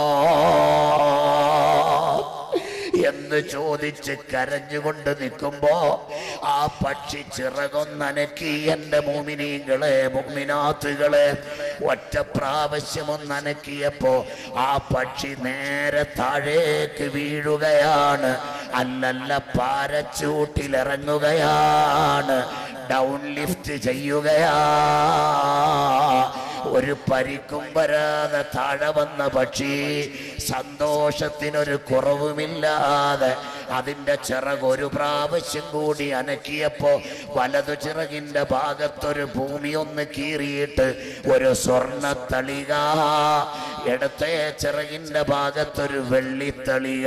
എന്ന് ചോദിച്ച് കരഞ്ഞുകൊണ്ട് നിൽക്കുമ്പോ ആ പക്ഷി ചിറകൊന്നനക്കി എന്റെ മോമിനീങ്ങളെ മുമിനാത്തുകളെ ഒറ്റ പ്രാവശ്യം ഒന്നനക്കിയപ്പോ ആ പക്ഷി നേരെ താഴേക്ക് വീഴുകയാണ് അല്ലല്ല പാരച്ചൂട്ടിലിറങ്ങുകയാണ് ഡൗൺ ലിഫ്റ്റ് ചെയ്യുകയാ ഒരു പരിക്കും വരാതെ താഴെ വന്ന പക്ഷി സന്തോഷത്തിനൊരു കുറവുമില്ലാതെ അതിന്റെ ചിറക് ഒരു പ്രാവശ്യം കൂടി അനക്കിയപ്പോ വലതു ചിറകിന്റെ ഭാഗത്തൊരു ഭൂമി ഒന്ന് കീറിയിട്ട് ഒരു സ്വർണ്ണ തളിക ഇടത്തെ ചിറകിന്റെ ഭാഗത്തൊരു വെള്ളിത്തളിക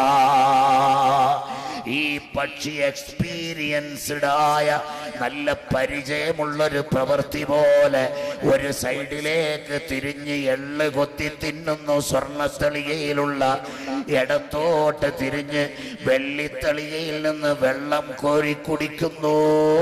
ഈ പക്ഷി എക്സ്പീരിയൻസ്ഡ് ആയ നല്ല പരിചയമുള്ളൊരു പ്രവൃത്തി പോലെ ഒരു സൈഡിലേക്ക് തിരിഞ്ഞ് എള്ള് കൊത്തി തിന്നുന്നു സ്വർണ്ണത്തളികയിലുള്ള ഇടത്തോട്ട് തിരിഞ്ഞ് വെള്ളിത്തളികയിൽ നിന്ന് വെള്ളം കോരി കുടിക്കുന്നു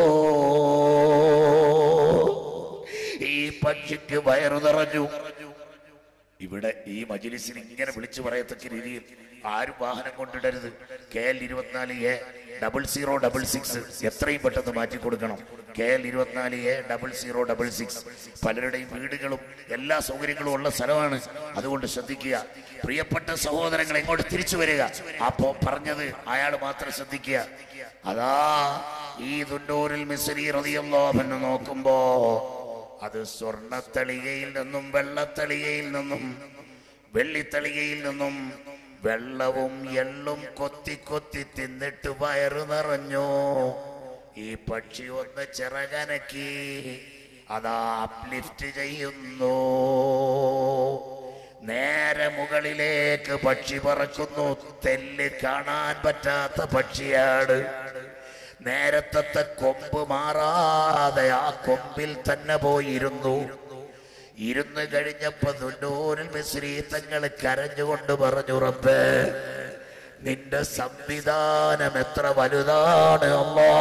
ഈ പക്ഷിക്ക് വയറു നിറഞ്ഞു ഇവിടെ ഈ മജിലിസിൽ ഇങ്ങനെ വിളിച്ചു പറയത്തക്ക രീതിയിൽ ആരും വാഹനം കൊണ്ടിടരുത് കെ എൽ ഇരുപത്തിനാല് A double zero double six എത്രയും പെട്ടെന്ന് മാറ്റി കൊടുക്കണം കെ എൽ ഇരുപത്തിനാല് A double zero double six പലരുടെയും വീടുകളും എല്ലാ സൗകര്യങ്ങളും ഉള്ള സ്ഥലമാണ് അതുകൊണ്ട് ശ്രദ്ധിക്കുക പ്രിയപ്പെട്ട സഹോദരങ്ങൾ ഇങ്ങോട്ട് തിരിച്ചു വരിക അപ്പോ പറഞ്ഞത് അയാൾ മാത്രം ശ്രദ്ധിക്കുക അതാ ഈ ദുണ്ടൂരിൽ മിസ്രി റതിയല്ലോഭന് നോക്കുമ്പോ അത് സ്വർണത്തളികയിൽ നിന്നും വെള്ളത്തളികയിൽ നിന്നും വെള്ളിത്തളികയിൽ നിന്നും വെള്ളവും എള്ളും കൊത്തി കൊത്തി തിന്നിട്ട് വയറു നിറഞ്ഞു ഈ പക്ഷി ഒന്ന് ചിറകനക്കി അതാ അപ്ലിഫ്റ്റ് ചെയ്യുന്നു നേരെ മുകളിലേക്ക് പക്ഷി പറക്കുന്നു തെല്ല് കാണാൻ പറ്റാത്ത പക്ഷിയാണ് നേരത്തെ കൊമ്പ് മാറാതെ ആ കൊമ്പിൽ തന്നെ പോയിരുന്നു ഇരുന്ന് കഴിഞ്ഞപ്പോ ദുന്നൂരിൽ മിശ്രീ തങ്ങൾ കരഞ്ഞുകൊണ്ട് പറഞ്ഞു റബ്ബേ നിന്റെ സംവിധാനം എത്ര വലുതാണ് അല്ലാ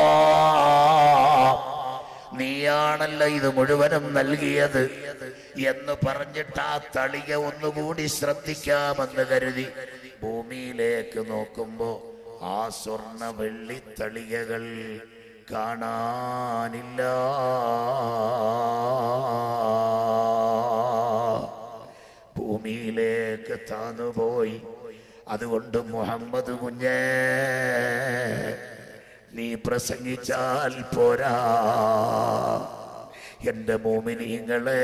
നീയാണല്ലോ ഇത് മുഴുവനും നൽകിയത് എന്ന് പറഞ്ഞിട്ട് ആ തളിക ഒന്നുകൂടി ശ്രദ്ധിക്കാമെന്ന് കരുതി ഭൂമിയിലേക്ക് നോക്കുമ്പോ ആ സ്വർണ വെള്ളി തളികകൾ കാണാനില്ല ഭൂമിയിലേക്ക് താന്നുപോയി അതുകൊണ്ട് മുഹമ്മദ് കുഞ്ഞേ നീ പ്രസംഗിച്ചാൽ പോരാ എന്റെ മോമിനിങ്ങളെ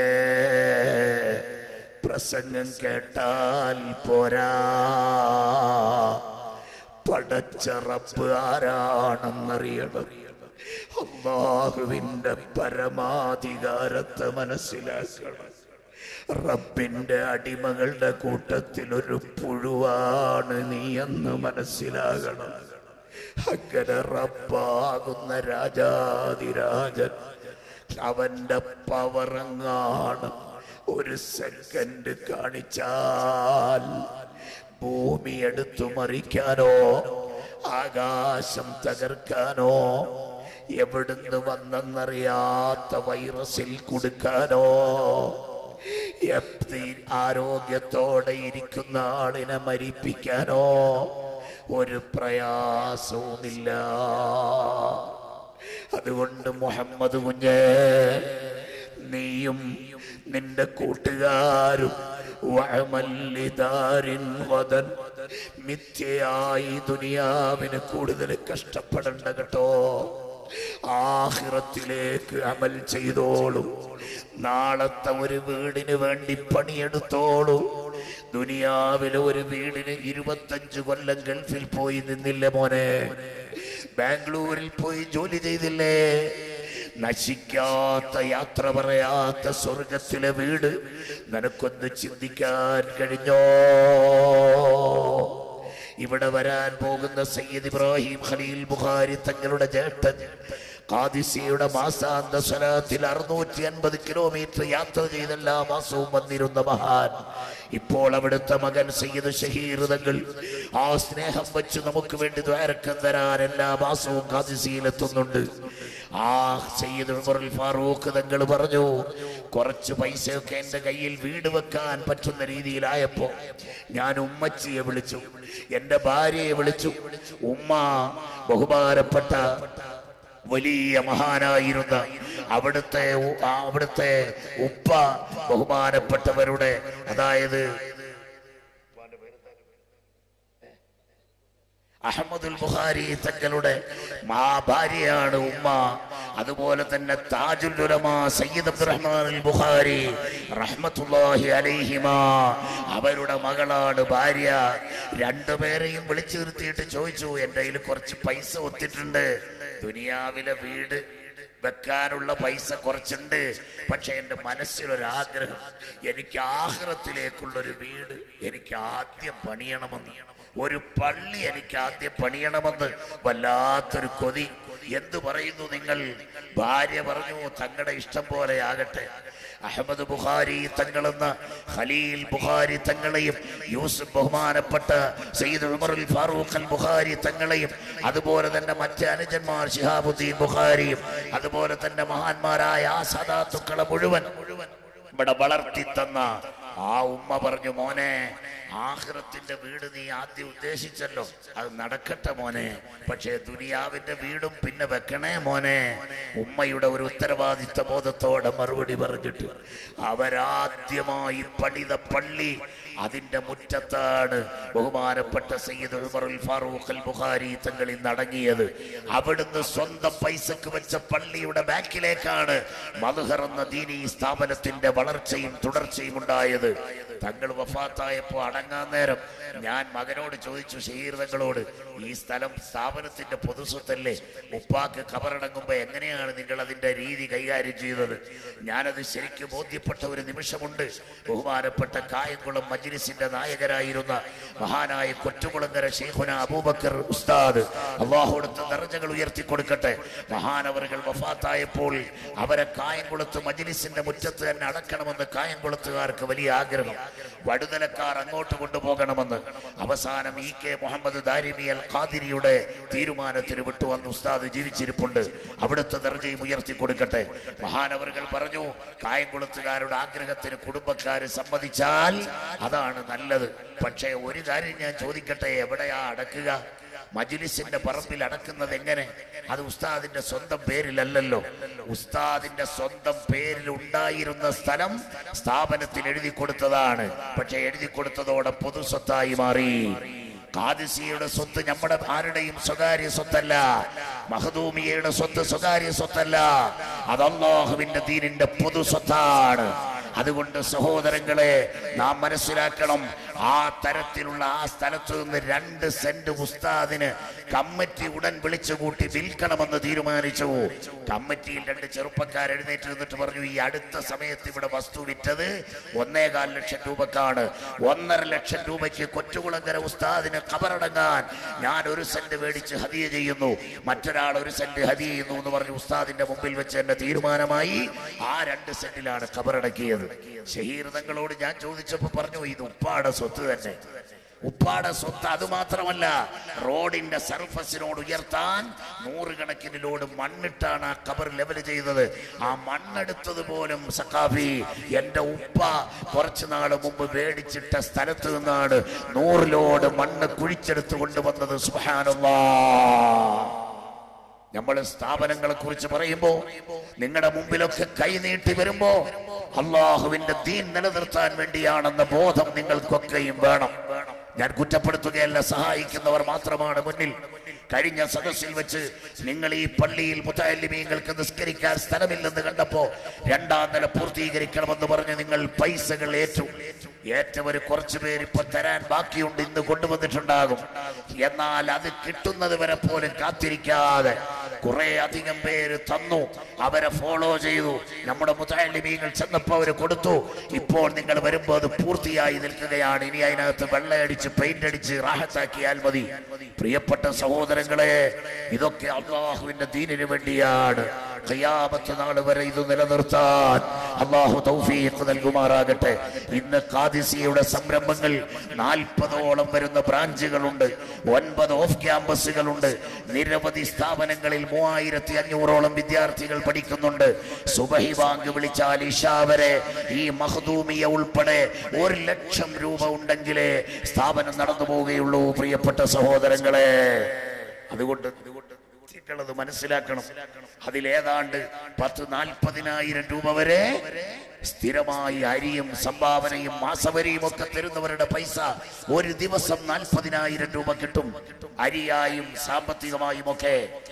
പ്രസംഗം കേട്ടാൽ പോരാ പടച്ചറപ്പ് ആരാണെന്നറിയണം അള്ളാഹുവിന്റെ പരമാധികാരത്തെ മനസ്സിലാക്കണം റബ്ബിന്റെ അടിമകളുടെ കൂട്ടത്തിൽ ഒരു പുഴുവാണ് നീ എന്ന് മനസ്സിലാകണം അങ്ങനെ റബ്ബാകുന്ന രാജാതിരാജൻ അവന്റെ പവറങ്ങാണ് ഒരു സെക്കൻഡ് കാണിച്ചാൽ ഭൂമി എടുത്തു മറിക്കാനോ ആകാശം തകർക്കാനോ എവിടുന്ന് വന്നെന്നറിയാത്ത വൈറസിൽ കൊടുക്കാനോ എപ്പി ആരോഗ്യത്തോടെ ഇരിക്കുന്ന ആളിനെ മരിപ്പിക്കാനോ ഒരു പ്രയാസവുമില്ല അതുകൊണ്ട് മുഹമ്മദ് കുഞ്ഞ് നീയും നിന്റെ കൂട്ടുകാരും വഅമല്ലിദാരിൻ വദൻ മിഥ്യയായി ദുനിയാവിന് കൂടുതൽ കഷ്ടപ്പെടണ്ട കേട്ടോ ആഹിറത്തിലേക്ക് അമൽ ചെയ്തോളൂ നാളത്തെ ഒരു വീടിന് വേണ്ടി പണിയെടുത്തോളൂ ദുനിയാവിലെ ഒരു വീടിന് ഇരുപത്തഞ്ച് കൊല്ലം ഗൾഫിൽ പോയി നിന്നില്ല മോനെ ബാംഗ്ലൂരിൽ പോയി ജോലി ചെയ്തില്ലേ നശിക്കാത്ത യാത്ര പറയാത്ത സ്വർഗത്തിലെ വീട് നിനക്കൊന്ന് ചിന്തിക്കാൻ കഴിഞ്ഞോ ഇവിടെ വരാൻ പോകുന്ന സയ്യിദ് ഇബ്രാഹിം ഖലീൽ ബുഖാരി തങ്ങളുടെ ജേഷ്ഠൻ ഖാദിസിയുടെ മാസാന്ത സ്വലാത്തിൽ അറുന്നൂറ്റി അൻപത് കിലോമീറ്റർ യാത്ര ചെയ്ത് എല്ലാ മാസവും വന്നിരുന്ന മഹാൻ ഇപ്പോൾ അവിടുത്തെ മകൻ സയ്യിദ് ഷഹീർ തങ്ങൾ ആ സ്നേഹം വെച്ച് നമുക്ക് വേണ്ടി ദ്വാരക്കം തരാൻ എല്ലാ മാസവും ഖാദിസിയിലെത്തുന്നുണ്ട് ആ സയ്യിദ് ഉമറുൽ ഫാറൂഖ് തങ്ങൾ പറഞ്ഞു കുറച്ച് പൈസയൊക്കെ എന്റെ കയ്യിൽ വീട് വെക്കാൻ പറ്റുന്ന രീതിയിലായപ്പോ ഞാൻ ഉമ്മച്ചിയെ വിളിച്ചു എന്റെ ഭാര്യയെ വിളിച്ചു ഉമ്മ ബഹുമാനപ്പെട്ട വലിയ മഹാനായിരുന്ന അവിടുത്തെ ഉ- ആ അവിടുത്തെ ഉപ്പ ബഹുമാനപ്പെട്ടവരുടെ അതായത് അഹമ്മദുൽ ബുഖാരി തങ്ങളുടെ മഹാഭാര്യയാണ് ഉമ്മ അതുപോലെ തന്നെ താജുൽ ഉലമ സയ്യിദ് അബ്ദുറഹ്മാൻ അൽ ബുഖാരി റഹ്മത്തുള്ളാഹി അലൈഹിമാ അവരുടെ മകളാണ് ഭാര്യ രണ്ടുപേരെയും വിളിച്ചു നിർത്തിയിട്ട് ചോദിച്ചു എൻ്റെ കയ്യിൽ കുറച്ച് പൈസ ഒത്തിട്ടുണ്ട് ദുനിയാവിലെ വീട് വെക്കാനുള്ള പൈസ കുറച്ചുണ്ട് പക്ഷെ എൻ്റെ മനസ്സിലൊരാഗ്രഹം എനിക്ക് ആഹ്റത്തിലേക്കുള്ള ഒരു വീട് എനിക്ക് ആദ്യം പണിയണമെന്ന് ഒരു പള്ളി എനിക്ക് ആദ്യം പണിയണമെന്ന് വല്ലാത്തൊരു കൊതി എന്തു പറയുന്നു നിങ്ങൾ ഭാര്യ പറഞ്ഞു തങ്ങളുടെ ഇഷ്ടം പോലെ ആകട്ടെ അഹമ്മദ് ബുഖാരി തങ്ങളെന്ന ഖലീൽ ബുഖാരി തങ്ങളെയും യൂസുഫ് ബഹുമാനപ്പെട്ട സയ്യിദ് ഉമറുൽ ഫാറൂഖ് അൽ ബുഖാരി തങ്ങളെയും അതുപോലെ തന്നെ മറ്റ് അനുജന്മാർ ശിഹാബുദ്ദീൻ ബുഖാരിയും അതുപോലെ തന്നെ മഹാന്മാരായ ആ സദാത്തുക്കളെ മുഴുവൻ ഇവിടെ വളർത്തി തന്ന ആ ഉമ്മ പറഞ്ഞു മോനെ ആഹ്റത്തിന്റെ വീട് നീ ആദ്യം ഉദ്ദേശിച്ചല്ലോ അത് നടക്കട്ടെ മോനെ പക്ഷേ ദുനിയാവിന്റെ വീടും പിന്നെ വെക്കണേ മോനെ ഉമ്മയുടെ ഒരു ഉത്തരവാദിത്ത ബോധത്തോടെ മറുപടി പറഞ്ഞിട്ട് അവരാദ്യമായി പണിത പള്ളി അതിന്റെ മുറ്റത്താണ് ബഹുമാനപ്പെട്ട സയ്യിദ് ഉമറുൽ ഫാറൂഖ് അൽ ബുഖാരി തങ്ങളിൽ നടങ്ങിയത് അവിടുന്ന് സ്വന്തം പൈസക്ക് വെച്ച പള്ളിയുടെ ബാക്കിലേക്കാണ് മധുഹർ എന്ന ദീനീ സ്ഥാപനത്തിന്റെ വളർച്ചയും തുടർച്ചയും ഉണ്ടായത് തങ്ങൾ വഫാത്തായപ്പോ അടങ്ങാൻ നേരം ഞാൻ മകനോട് ചോദിച്ചു ഷഹീർ തങ്ങളോട് ഈ സ്ഥലം സ്ഥാപനത്തിന്റെ പൊതുസ്വത്തല്ലേ ഉപ്പാക്ക് കബറടങ്ങുമ്പോ എങ്ങനെയാണ് നിങ്ങൾ അതിന്റെ രീതി കൈകാര്യം ചെയ്തത് ഞാനത് ശരിക്കും ബോധ്യപ്പെട്ട ഒരു നിമിഷമുണ്ട് ബഹുമാനപ്പെട്ട കായംകുളം മജ്ലിസിന്റെ നായകരായിരുന്ന മഹാനായ കൊറ്റുകുളങ്ങര ഷെയ്ഖുന അബൂബക്കർ ഉസ്താദ് അള്ളാഹുടുത്ത ദർജകൾ ഉയർത്തി കൊടുക്കട്ടെ മഹാനവറുകൾ വഫാത്തായപ്പോൾ അവരെ കായംകുളത്ത് മജ്ലിസിന്റെ മുറ്റത്ത് തന്നെ അടക്കണമെന്ന് കായംകുളത്തുകാർക്ക് വലിയ ആഗ്രഹം വടുതലക്കാർ അങ്ങോട്ട് കൊണ്ടുപോകണമെന്ന് അവസാനം ഇ കെ മുഹമ്മദ് ദാരിമി അൽ ഖാദിരിയുടെ തീരുമാനത്തിന് വിട്ടുവന്ന് ഉസ്താദ് ജീവിച്ചിരിപ്പുണ്ട് അവിടുത്തെ ദർജയും ഉയർത്തി കൊടുക്കട്ടെ മഹാനവറുകൾ പറഞ്ഞു കായംകുളത്തുകാരുടെ ആഗ്രഹത്തിന് കുടുംബക്കാര് സമ്മതിച്ചാൽ അതാണ് നല്ലത് പക്ഷേ ഒരു കാര്യം ഞാൻ ചോദിക്കട്ടെ എവിടെയാ അടക്കുക മജ്ലിസിന്റെ പറമ്പിൽ അടക്കുന്നത് എങ്ങനെ അത് ഉസ്താദിന്റെ സ്വന്തം പേരിലല്ലല്ലോ ഉസ്താദിന്റെ സ്വന്തം പേരിൽ ഉണ്ടായിരുന്ന സ്ഥലം സ്ഥാപനത്തിൽ എഴുതി കൊടുത്തതാണ് പക്ഷെ എഴുതി കൊടുത്തതോടെ പൊതുസ്വത്തായി മാറി കാദിസിയുടെ സ്വത്ത് നമ്മുടെ ആരുടെയും സ്വകാര്യ സ്വത്തല്ല മഹദൂമിയയുടെ സ്വത്ത് സ്വകാര്യ സ്വത്തല്ല അത് അള്ളാഹുവിന്റെ ദീനിന്റെ പൊതു സ്വത്താണ് അതുകൊണ്ട് സഹോദരങ്ങളെ നാം മനസ്സിലാക്കണം ആ തരത്തിലുള്ള ആ സ്ഥലത്ത് നിന്ന് രണ്ട് സെന്റ് ഉസ്താദിന് കമ്മിറ്റി ഉടൻ വിളിച്ചു കൂട്ടി വിൽക്കണമെന്ന് തീരുമാനിച്ചു കമ്മിറ്റിയിൽ രണ്ട് ചെറുപ്പക്കാർ എഴുന്നേറ്റ് നിന്നിട്ട് പറഞ്ഞു ഈ അടുത്ത സമയത്ത് ഇവിടെ വസ്തു വിറ്റത് ഒന്നേകാൽ ലക്ഷം രൂപക്കാണ് ഒന്നര ലക്ഷം രൂപയ്ക്ക് കൊച്ചുകുളങ്കര ഉസ്താദിന് കബറടങ്ങാൻ ഞാൻ ഒരു സെന്റ് മേടിച്ച് ഹദിയ ചെയ്യുന്നു മറ്റൊരാൾ ഒരു സെന്റ് ഹദിയ ചെയ്യുന്നു എന്ന് പറഞ്ഞ് ഉസ്താദിന്റെ മുമ്പിൽ വെച്ച് എന്റെ തീരുമാനമായി ആ രണ്ട് സെന്റിലാണ് കബറടക്കിയത് ഷഹീർ തങ്ങളോട് ഞാൻ ചോദിച്ചപ്പോ പറഞ്ഞു ഇത് ഉപ്പാടെ സ്വത്ത് തന്നെ ഉപ്പാടെ സ്വത്ത് അത് മാത്രമല്ല റോഡിന്റെ സർഫസിനോട് ഉയർത്താൻ നൂറുകണക്കിന് ലോഡ് മണ്ണിട്ടാണ് ആ കബർ ലെവൽ ചെയ്തത് ആ മണ്ണെടുത്തത് പോലും സക്കാഫി എന്റെ ഉപ്പ കുറച്ചു നാള് മുമ്പ് മേടിച്ചിട്ട സ്ഥലത്ത് നിന്നാണ് നൂറ് ലോഡ് മണ്ണ് കുഴിച്ചെടുത്ത് കൊണ്ടുവന്നത് സുഹാനുള്ള നമ്മൾ സ്ഥാപനങ്ങളെ കുറിച്ച് പറയുമ്പോ നിങ്ങളുടെ മുമ്പിലൊക്കെ കൈനീട്ടി വരുമ്പോ അള്ളാഹുവിന്റെ ദീൻ നിലനിർത്താൻ വേണ്ടിയാണെന്ന ബോധം നിങ്ങൾക്കൊക്കെയും വേണം ഞാൻ കുറ്റപ്പെടുത്തുകയല്ല സഹായിക്കുന്നവർ മാത്രമാണ് മുന്നിൽ കഴിഞ്ഞ സദസ്സിൽ വെച്ച് നിങ്ങൾ ഈ പള്ളിയിൽ മുത്താലിമീങ്ങൾക്ക് നിസ്കരിക്കാൻ സ്ഥലമില്ലെന്ന് കണ്ടപ്പോ രണ്ടാം നില പൂർത്തീകരിക്കണമെന്ന് പറഞ്ഞ് നിങ്ങൾ പൈസകൾ ഏറ്റു ഏറ്റവർ കുറച്ചു പേര് ഇപ്പൊ തരാൻ ബാക്കിയുണ്ട് ഇന്ന് കൊണ്ടുവന്നിട്ടുണ്ടാകും എന്നാൽ അത് കിട്ടുന്നത് വരെ പോലും കാത്തിരിക്കാതെ കുറെ അധികം പേര് തന്നു അവരെ ഫോളോ ചെയ്തു നമ്മുടെ മുത്താലിമീങ്ങൾ ചെന്നപ്പോ അവര് കൊടുത്തു ഇപ്പോൾ നിങ്ങൾ വരുമ്പോ അത് പൂർത്തിയായി നിൽക്കുകയാണ് ഇനി അതിനകത്ത് വെള്ളയടിച്ച് പെയിന്റ് അടിച്ച് റാഹത്താക്കിയാൽ മതി പ്രിയപ്പെട്ട സഹോദരങ്ങളെ ഇതൊക്കെ അള്ളാഹുവിന്റെ ദീനിന് വേണ്ടിയാണ് ഖിയാമത്ത് നാൾ വരെ ഇത് നിലനിർത്താൻ അള്ളാഹു തൗഫീഖ് നൽകുമാറാകട്ടെ ഇന്ന് കാദിസിയുടെ സംരംഭങ്ങൾ നാൽപ്പതോളം വരുന്ന ബ്രാഞ്ചുകളുണ്ട് ഒൻപത് ഓഫ് ക്യാമ്പസുകളുണ്ട് നിരവധി സ്ഥാപനങ്ങളിൽ മൂവായിരത്തി അഞ്ഞൂറോളം വിദ്യാർത്ഥികൾ പഠിക്കുന്നുണ്ട് സുബഹി ബാങ്ക് വിളിച്ചാൽ ഇഷാ വരെ ഈ മഹദൂമിയ ഉൾപ്പെടെ ഒരു ലക്ഷം രൂപ ഉണ്ടെങ്കിലേ സ്ഥാപനം നടന്നു പോവുകയുള്ളൂ പ്രിയപ്പെട്ട സഹോദരങ്ങളെ അതുകൊണ്ട് നിങ്ങളത് മനസ്സിലാക്കണം അതിലേതാണ്ട് പത്ത് നാൽപ്പതിനായിരം രൂപ വരെ സ്ഥിരമായി അരിയും സംഭാവനയും മാസവരിയും ഒക്കെ തരുന്നവരുടെ പൈസ ഒരു ദിവസം നാൽപ്പതിനായിരം രൂപ കിട്ടും അരിയായും സാമ്പത്തികമായും ഒക്കെ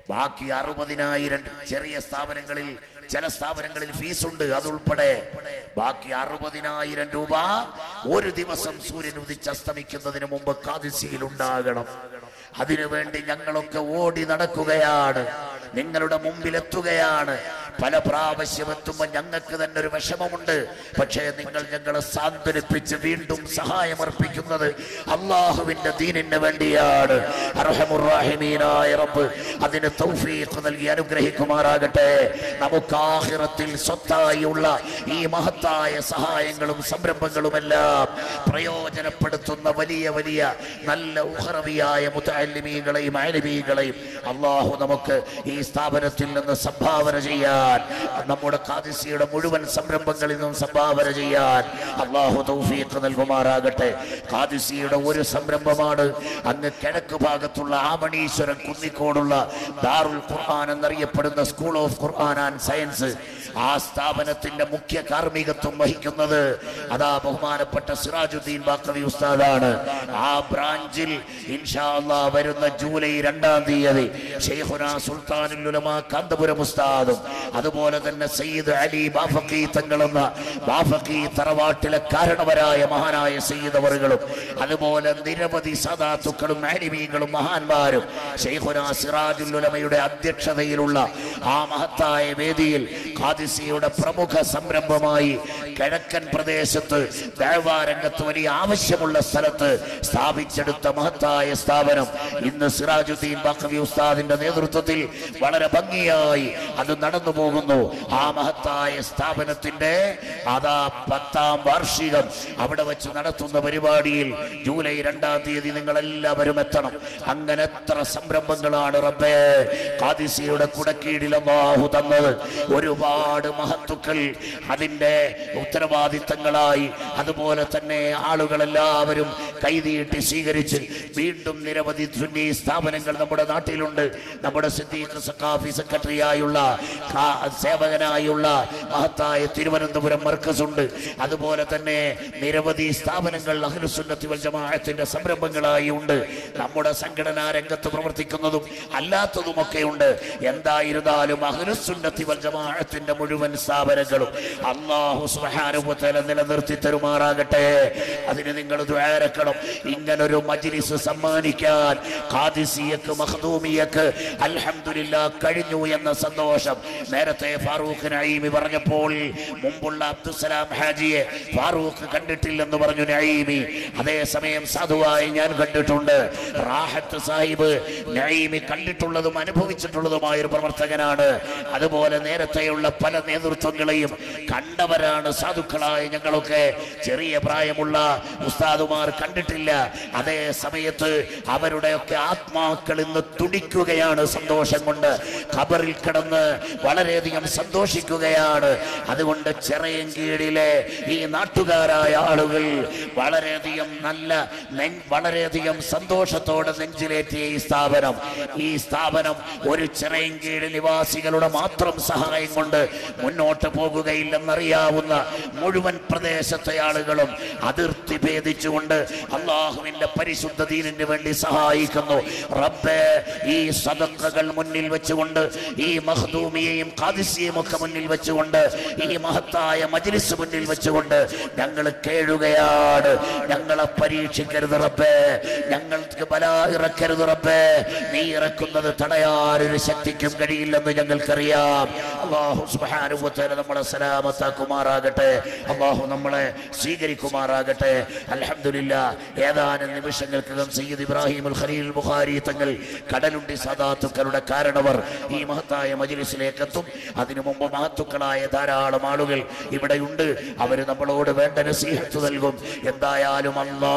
ബാക്കി അറുപതിനായിരം ചെറിയ സ്ഥാപനങ്ങളിൽ ചില സ്ഥാപനങ്ങളിൽ ഫീസ് ഉണ്ട് അതുൾപ്പെടെ ബാക്കി അറുപതിനായിരം രൂപ ഒരു ദിവസം സൂര്യൻ ഉദിച്ചസ്തമിക്കുന്നതിന് മുമ്പ് കാതിസിയിൽ ഉണ്ടാകണം അതിനുവേണ്ടി ഞങ്ങളൊക്കെ ഓടി നടക്കുകയാണ് നിങ്ങളുടെ മുമ്പിൽ എത്തുകയാണ് പല പ്രാവശ്യം എത്തുമ്പോൾ ഞങ്ങൾക്ക് തന്നെ ഒരു വിഷമമുണ്ട് പക്ഷേ നിങ്ങൾ ഞങ്ങളെ സാന്ത്വനിപ്പിച്ച് വീണ്ടും സഹായമർപ്പിക്കുന്നത് അള്ളാഹുവിന്റെ ദീനിന് വേണ്ടിയാണ് അർഹമുറാഹിമീനായ റബ്ബ് അതിന് തൗഫീഖ് നൽകി അനുഗ്രഹിക്കുമാറാകട്ടെ നമുക്ക് ആഹിറത്തിൽ സ്വത്തായുള്ള ഈ മഹത്തായ സഹായങ്ങളും സംരംഭങ്ങളുമെല്ലാം പ്രയോജനപ്പെടുത്തുന്ന വലിയ വലിയ നല്ല ഉഹറവിയായ മുത്തല്ലിമീകളെയും ആലിമീകളെയും അള്ളാഹു നമുക്ക് ഈ സ്ഥാപനത്തിൽ നിന്ന് സംഭാവന ചെയ്യാൻ നമ്മുടെ കാദിസിയുടെ മുഴുവൻ സംരംഭങ്ങളിൽ നിന്നും സംഭാവന ചെയ്യാൻ അള്ളാഹു തൗഫീഖ് നൽകുമാറാകട്ടെ കാദിസിയുടെ ഒരു സംരംഭമാണ് അങ്ങ് കിഴക്ക് ഭാഗത്തുള്ള ആമണീശ്വരൻ കുന്നിക്കോടുള്ള ദാറുൽ ഖുർആൻ എന്നറിയപ്പെടുന്ന school of Quran and science ആ സ്ഥാപനത്തിന്റെ മുഖ്യ കാർമ്മികത്വം വഹിക്കുന്നത് അതാ ബഹുമാനപ്പെട്ട സിറാജുദ്ദീൻ ബാക്കവി ഉസ്താദാണ് ആ ബ്രാഞ്ചിൽ ഇൻഷാ അല്ലാ വരുന്ന ജൂലൈ രണ്ടാം തീയതി ഷെയ്ഖുന സുൽത്താനുൽ ഉലമ കാന്തപുരം ഉസ്താദും അതുപോലെ തന്നെ സയ്യിദ് അലി ബാഫക്കി തങ്ങളെന്ന ബാഫക്കി തറവാട്ടിലെ കാരണവരായ മഹാനായ സയ്യിദ് അവറുകളും അതുപോലെ നിരവധി സദാത്തുക്കളും ആലിമീങ്ങളും മഹാന്മാരും ഷെയ്ഖുന സിറാജുൽ ഉലമയുടെ അധ്യക്ഷതയിലുള്ള ആ മഹത്തായ വേദിയിൽ ഖാദിസിയുടെ പ്രമുഖ സംരംഭമായി കിഴക്കൻ പ്രദേശത്ത് ദേവാരംഗത്ത് വലിയ ആവശ്യമുള്ള സ്ഥലത്ത് സ്ഥാപിച്ചെടുത്ത മഹത്തായ സ്ഥാപനം ഇന്ന് സിറാജുദ്ദീൻ ബാക്കവി ഉസ്താദിന്റെ നേതൃത്വത്തിൽ വളരെ ഭംഗിയായി അത് നടന്നു പോകുന്നു ആ മഹത്തായ സ്ഥാപനത്തിന്റെ അതാ പത്താം വാർഷികം അവിടെ വെച്ച് നടത്തുന്ന പരിപാടിയിൽ ജൂലൈ രണ്ടാം തീയതി നിങ്ങൾ എല്ലാവരും എത്തണം അങ്ങനെ എത്ര സംരംഭങ്ങളാണ് റബ്ബേ ഖാദിസിയുടെ കുടക്കീഴിൽ അല്ലാഹു തന്നത് ഒരുപാട് മഹത്തുക്കൾ അതിന്റെ ഉത്തരവാദിത്തങ്ങളായി അതുപോലെ തന്നെ ആളുകളെല്ലാവരും കൈനീട്ടി സ്വീകരിച്ച് വീണ്ടും നിരവധി സുന്നി സ്ഥാപനങ്ങൾ നമ്മുടെ നാട്ടിലുണ്ട് നമ്മുടെ സിദ്ദീഖ് സഖാഫി സെക്രട്ടറിയായുള്ള കാ- സേവകനായുള്ള മഹത്തായ തിരുവനന്തപുരം മർക്കസ് ഉണ്ട് അതുപോലെ തന്നെ നിരവധി സ്ഥാപനങ്ങൾ അഖിലുസുന്നത്തി വൽ ജമാഅത്തിന്റെ സംരംഭങ്ങളായി ഉണ്ട് നമ്മുടെ സംഘടനാ രംഗത്ത് പ്രവർത്തിക്കുന്നതും അല്ലാത്തതുമൊക്കെ ഉണ്ട് എന്തായിരുന്നാലും അഖിലുസുന്നത്തി വൽ ജമാഅത്തിന്റെ മുഴുവൻ സ്ഥാപനങ്ങളും അള്ളാഹു സുബ്ഹാനഹു വ തആല നിലനിർത്തി തരുമാറാകട്ടെ അതിന് നിങ്ങൾ ദ്വാരക്കണം ഇങ്ങനൊരു മജ്ലിസ് സമ്മാനിക്കാൻ ഖാദിസിയക്ക് മഖ്ദൂമിയക്ക് അൽഹംദുലില്ലാ കഴിഞ്ഞു എന്ന സന്തോഷം നേരത്തെ ഫാറൂഖ് നഈമി പറഞ്ഞപ്പോൾ മുമ്പുള്ള അബ്ദുസലാം ഹാജിയെ ഫാറൂഖ് കണ്ടിട്ടില്ലെന്ന് പറഞ്ഞു നഈമി അതേസമയം സാധുവായി ഞാൻ കണ്ടിട്ടുണ്ട് റാഹത്ത് സാഹിബ് നഈമി കണ്ടിട്ടുള്ളതും അനുഭവിച്ചിട്ടുള്ളതുമായ ഒരു പ്രവർത്തകനാണ് അതുപോലെ നേരത്തെയുള്ള പല നേതൃത്വങ്ങളെയും കണ്ടവരാണ് സാധുക്കളായ ഞങ്ങളൊക്കെ ചെറിയ പ്രായമുള്ള ഉസ്താദുമാർ കണ്ടിട്ടില്ല അതേ സമയത്ത് അവരുടെയൊക്കെ ആത്മാക്കൾ ഇന്ന് തുടിക്കുകയാണ് സന്തോഷം കൊണ്ട് ഖബറിൽ കിടന്ന് വളരെയധികം സന്തോഷിക്കുകയാണ് അതുകൊണ്ട് ചെറിയൻകീഴിലെ ഈ നാട്ടുകാരായ ആളുകൾ വളരെയധികം നല്ല നെ- വളരെയധികം സന്തോഷത്തോടെ നെഞ്ചിലേറ്റിയ ഈ സ്ഥാപനം ഈ സ്ഥാപനം ഒരു ചിറയൻകീഴ് നിവാസികളുടെ മാത്രം സഹായം കൊണ്ട് മുന്നോട്ട് പോകുകയില്ലെന്നറിയാവുന്ന മുഴുവൻ പ്രദേശത്തെ ആളുകളും അതിർത്തി ഭേദിച്ചുകൊണ്ട് അള്ളാഹുവിന്റെ പരിശുദ്ധ ദീനിന് വേണ്ടി സഹായിക്കുന്നു റബ്ബേ ഈ സദക്കകൾ മുന്നിൽ വെച്ചുകൊണ്ട് ഈ മഹദൂമിയെയും ഖാദിസിയെയും ഒക്കെ മുന്നിൽ വെച്ചുകൊണ്ട് ഈ മഹത്തായ മജ്ലിസ് മുന്നിൽ വെച്ചുകൊണ്ട് ഞങ്ങൾ കേഴുകയാണ് ഞങ്ങളെ പരീക്ഷിക്കരുത് റബ്ബേ ഞങ്ങൾക്ക് ബല ഇറക്കരുത് റബ്ബേ നീ ഇറക്കുന്നത് തടയാനൊരു ശക്തിക്കും കഴിയില്ലെന്ന് ഞങ്ങൾക്കറിയാം അള്ളാഹു സുബ്ഹാനഹു വ തആല നമ്മളെ സലാമത്താക്കുമാറാകട്ടെ അള്ളാഹു നമ്മളെ സ്വീകരിക്കുമാറാകട്ടെ അൽഹംദുലില്ല ഏതാനും നിമിഷങ്ങൾക്കകം സയ്യിദ് ഇബ്രാഹിം അൽ ഖലീൽ ബുഖാരി തങ്ങൾ കടലുണ്ടി സദാത്തുക്കളുടെ കാരണവർ ഈ മഹത്തായ മജ്ലിസിലേക്ക് എത്തും അതിനു മുമ്പ് മഹത്തുക്കളായ ധാരാളം ആളുകൾ ഇവിടെയുണ്ട് അവർ നമ്മളോട് വേണ്ട നസീഹത്ത് നൽകും എന്തായാലും അല്ലാ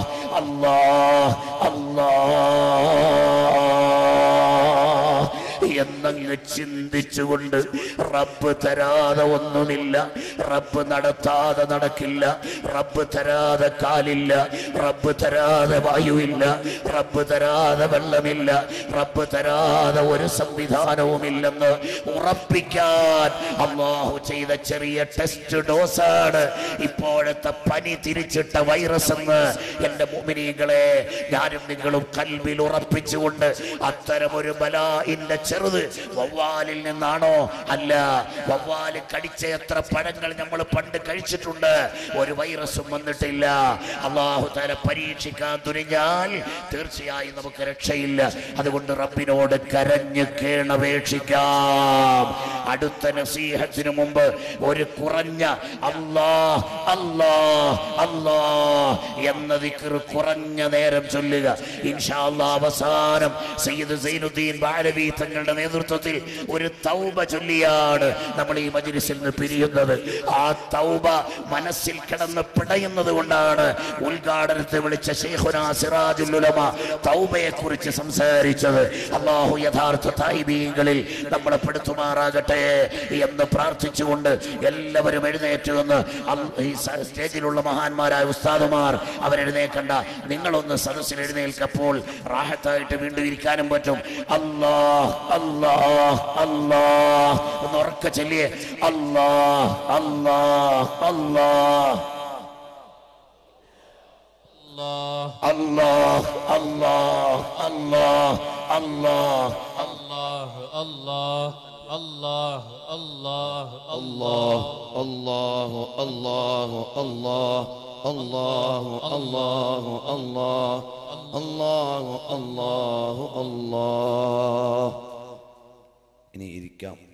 അല്ലാ അല്ലാ എന്നങ്ങ് ചിന്തിച്ചുകൊണ്ട് റബ്ബ് തരാതെ ഒന്നുമില്ല റബ്ബ് നടത്താതെ നടക്കില്ല റബ്ബ് തരാതെ കാലില്ല റബ്ബ് തരാതെ വായുവില്ല റബ്ബ് തരാതെ വെള്ളമില്ല റബ്ബ് തരാതെ ഒരു സംവിധാനവുമില്ലെന്ന് ഉറപ്പിക്കാൻ അള്ളാഹു ചെയ്ത ചെറിയ ടെസ്റ്റ് ഡോസാണ് ഇപ്പോഴത്തെ പനി തിരിച്ചിട്ട വൈറസ് എന്ന് എന്റെ മുമിനീകളെ ഞാനും നിങ്ങളും കൽവിൽ ഉറപ്പിച്ചുകൊണ്ട് അത്തരമൊരു ബലാഇന്റെ ചെറുത് വവ്വാലിൽ നിന്നാണോ അല്ല വവ്വാല് കടിച്ച എത്ര പഴങ്ങൾ നമ്മൾ പണ്ട് കഴിച്ചിട്ടുണ്ട് ഒരു വൈറസും വന്നിട്ടില്ല അള്ളാഹു താല പരീക്ഷിക്കാൻ തുനിഞ്ഞാൽ തീർച്ചയായും നമുക്ക് രക്ഷയില്ല അതുകൊണ്ട് റബ്ബിനോട് കരഞ്ഞ് കേണപേക്ഷിക്കാം അടുത്ത നസീഹത്തിന് മുമ്പ് ഒരു കുറഞ്ഞ അല്ലാ അല്ലാ അല്ലാ എന്ന ദിക്ർ കുറഞ്ഞ നേരം ചൊല്ലുക ഇൻഷാ അല്ലാ അവസാനം സയ്യിദ് സൈനുദ്ദീൻ ബാലവി തങ്ങളുടെ നേതൃത്വത്തിൽ ഒരു തൗബ ചൊല്ലിയാണ് നമ്മൾ ഈ മജ്ലിസിൽ നിന്ന് പിരിയുന്നത് ആ തൗബ മനസ്സിൽ കിടന്ന് പിടയുന്നത് കൊണ്ടാണ് ഉദ്ഘാടനത്തെ വിളിച്ച ശൈഖുന സിറാജുൽ ഉലമ തൗബയെ കുറിച്ച് സംസാരിച്ചത് അള്ളാഹു യഥാർത്ഥ തായിബീങ്ങളിൽ നമ്മളെ പെടുത്തുമാറാകട്ടെ എന്ന് പ്രാർത്ഥിച്ചുകൊണ്ട് എല്ലാവരും എഴുന്നേറ്റ് നിന്ന് അൽ- ഈ സ- സ്റ്റേജിലുള്ള മഹാന്മാരായ ഉസ്താദുമാർ അവരെഴുന്നേക്കണ്ട നിങ്ങളൊന്ന് സദസ്സിൽ എഴുന്നേൽക്കപ്പോൾ റാഹത്തായിട്ട് വീണ്ടും ഇരിക്കാനും പറ്റും അല്ലാ അല്ലാ അല്ലാ ഒന്ന് ഉറക്ക ചൊല്ലിയേ അല്ലാ അല്ലാ അല്ലാ الله അല്ലാ അല്ലാ അല്ലാ അല്ലാ الله الله الله الله الله الله الله الله الله الله الله الله الله الله ഇനി ഇരിക്കാം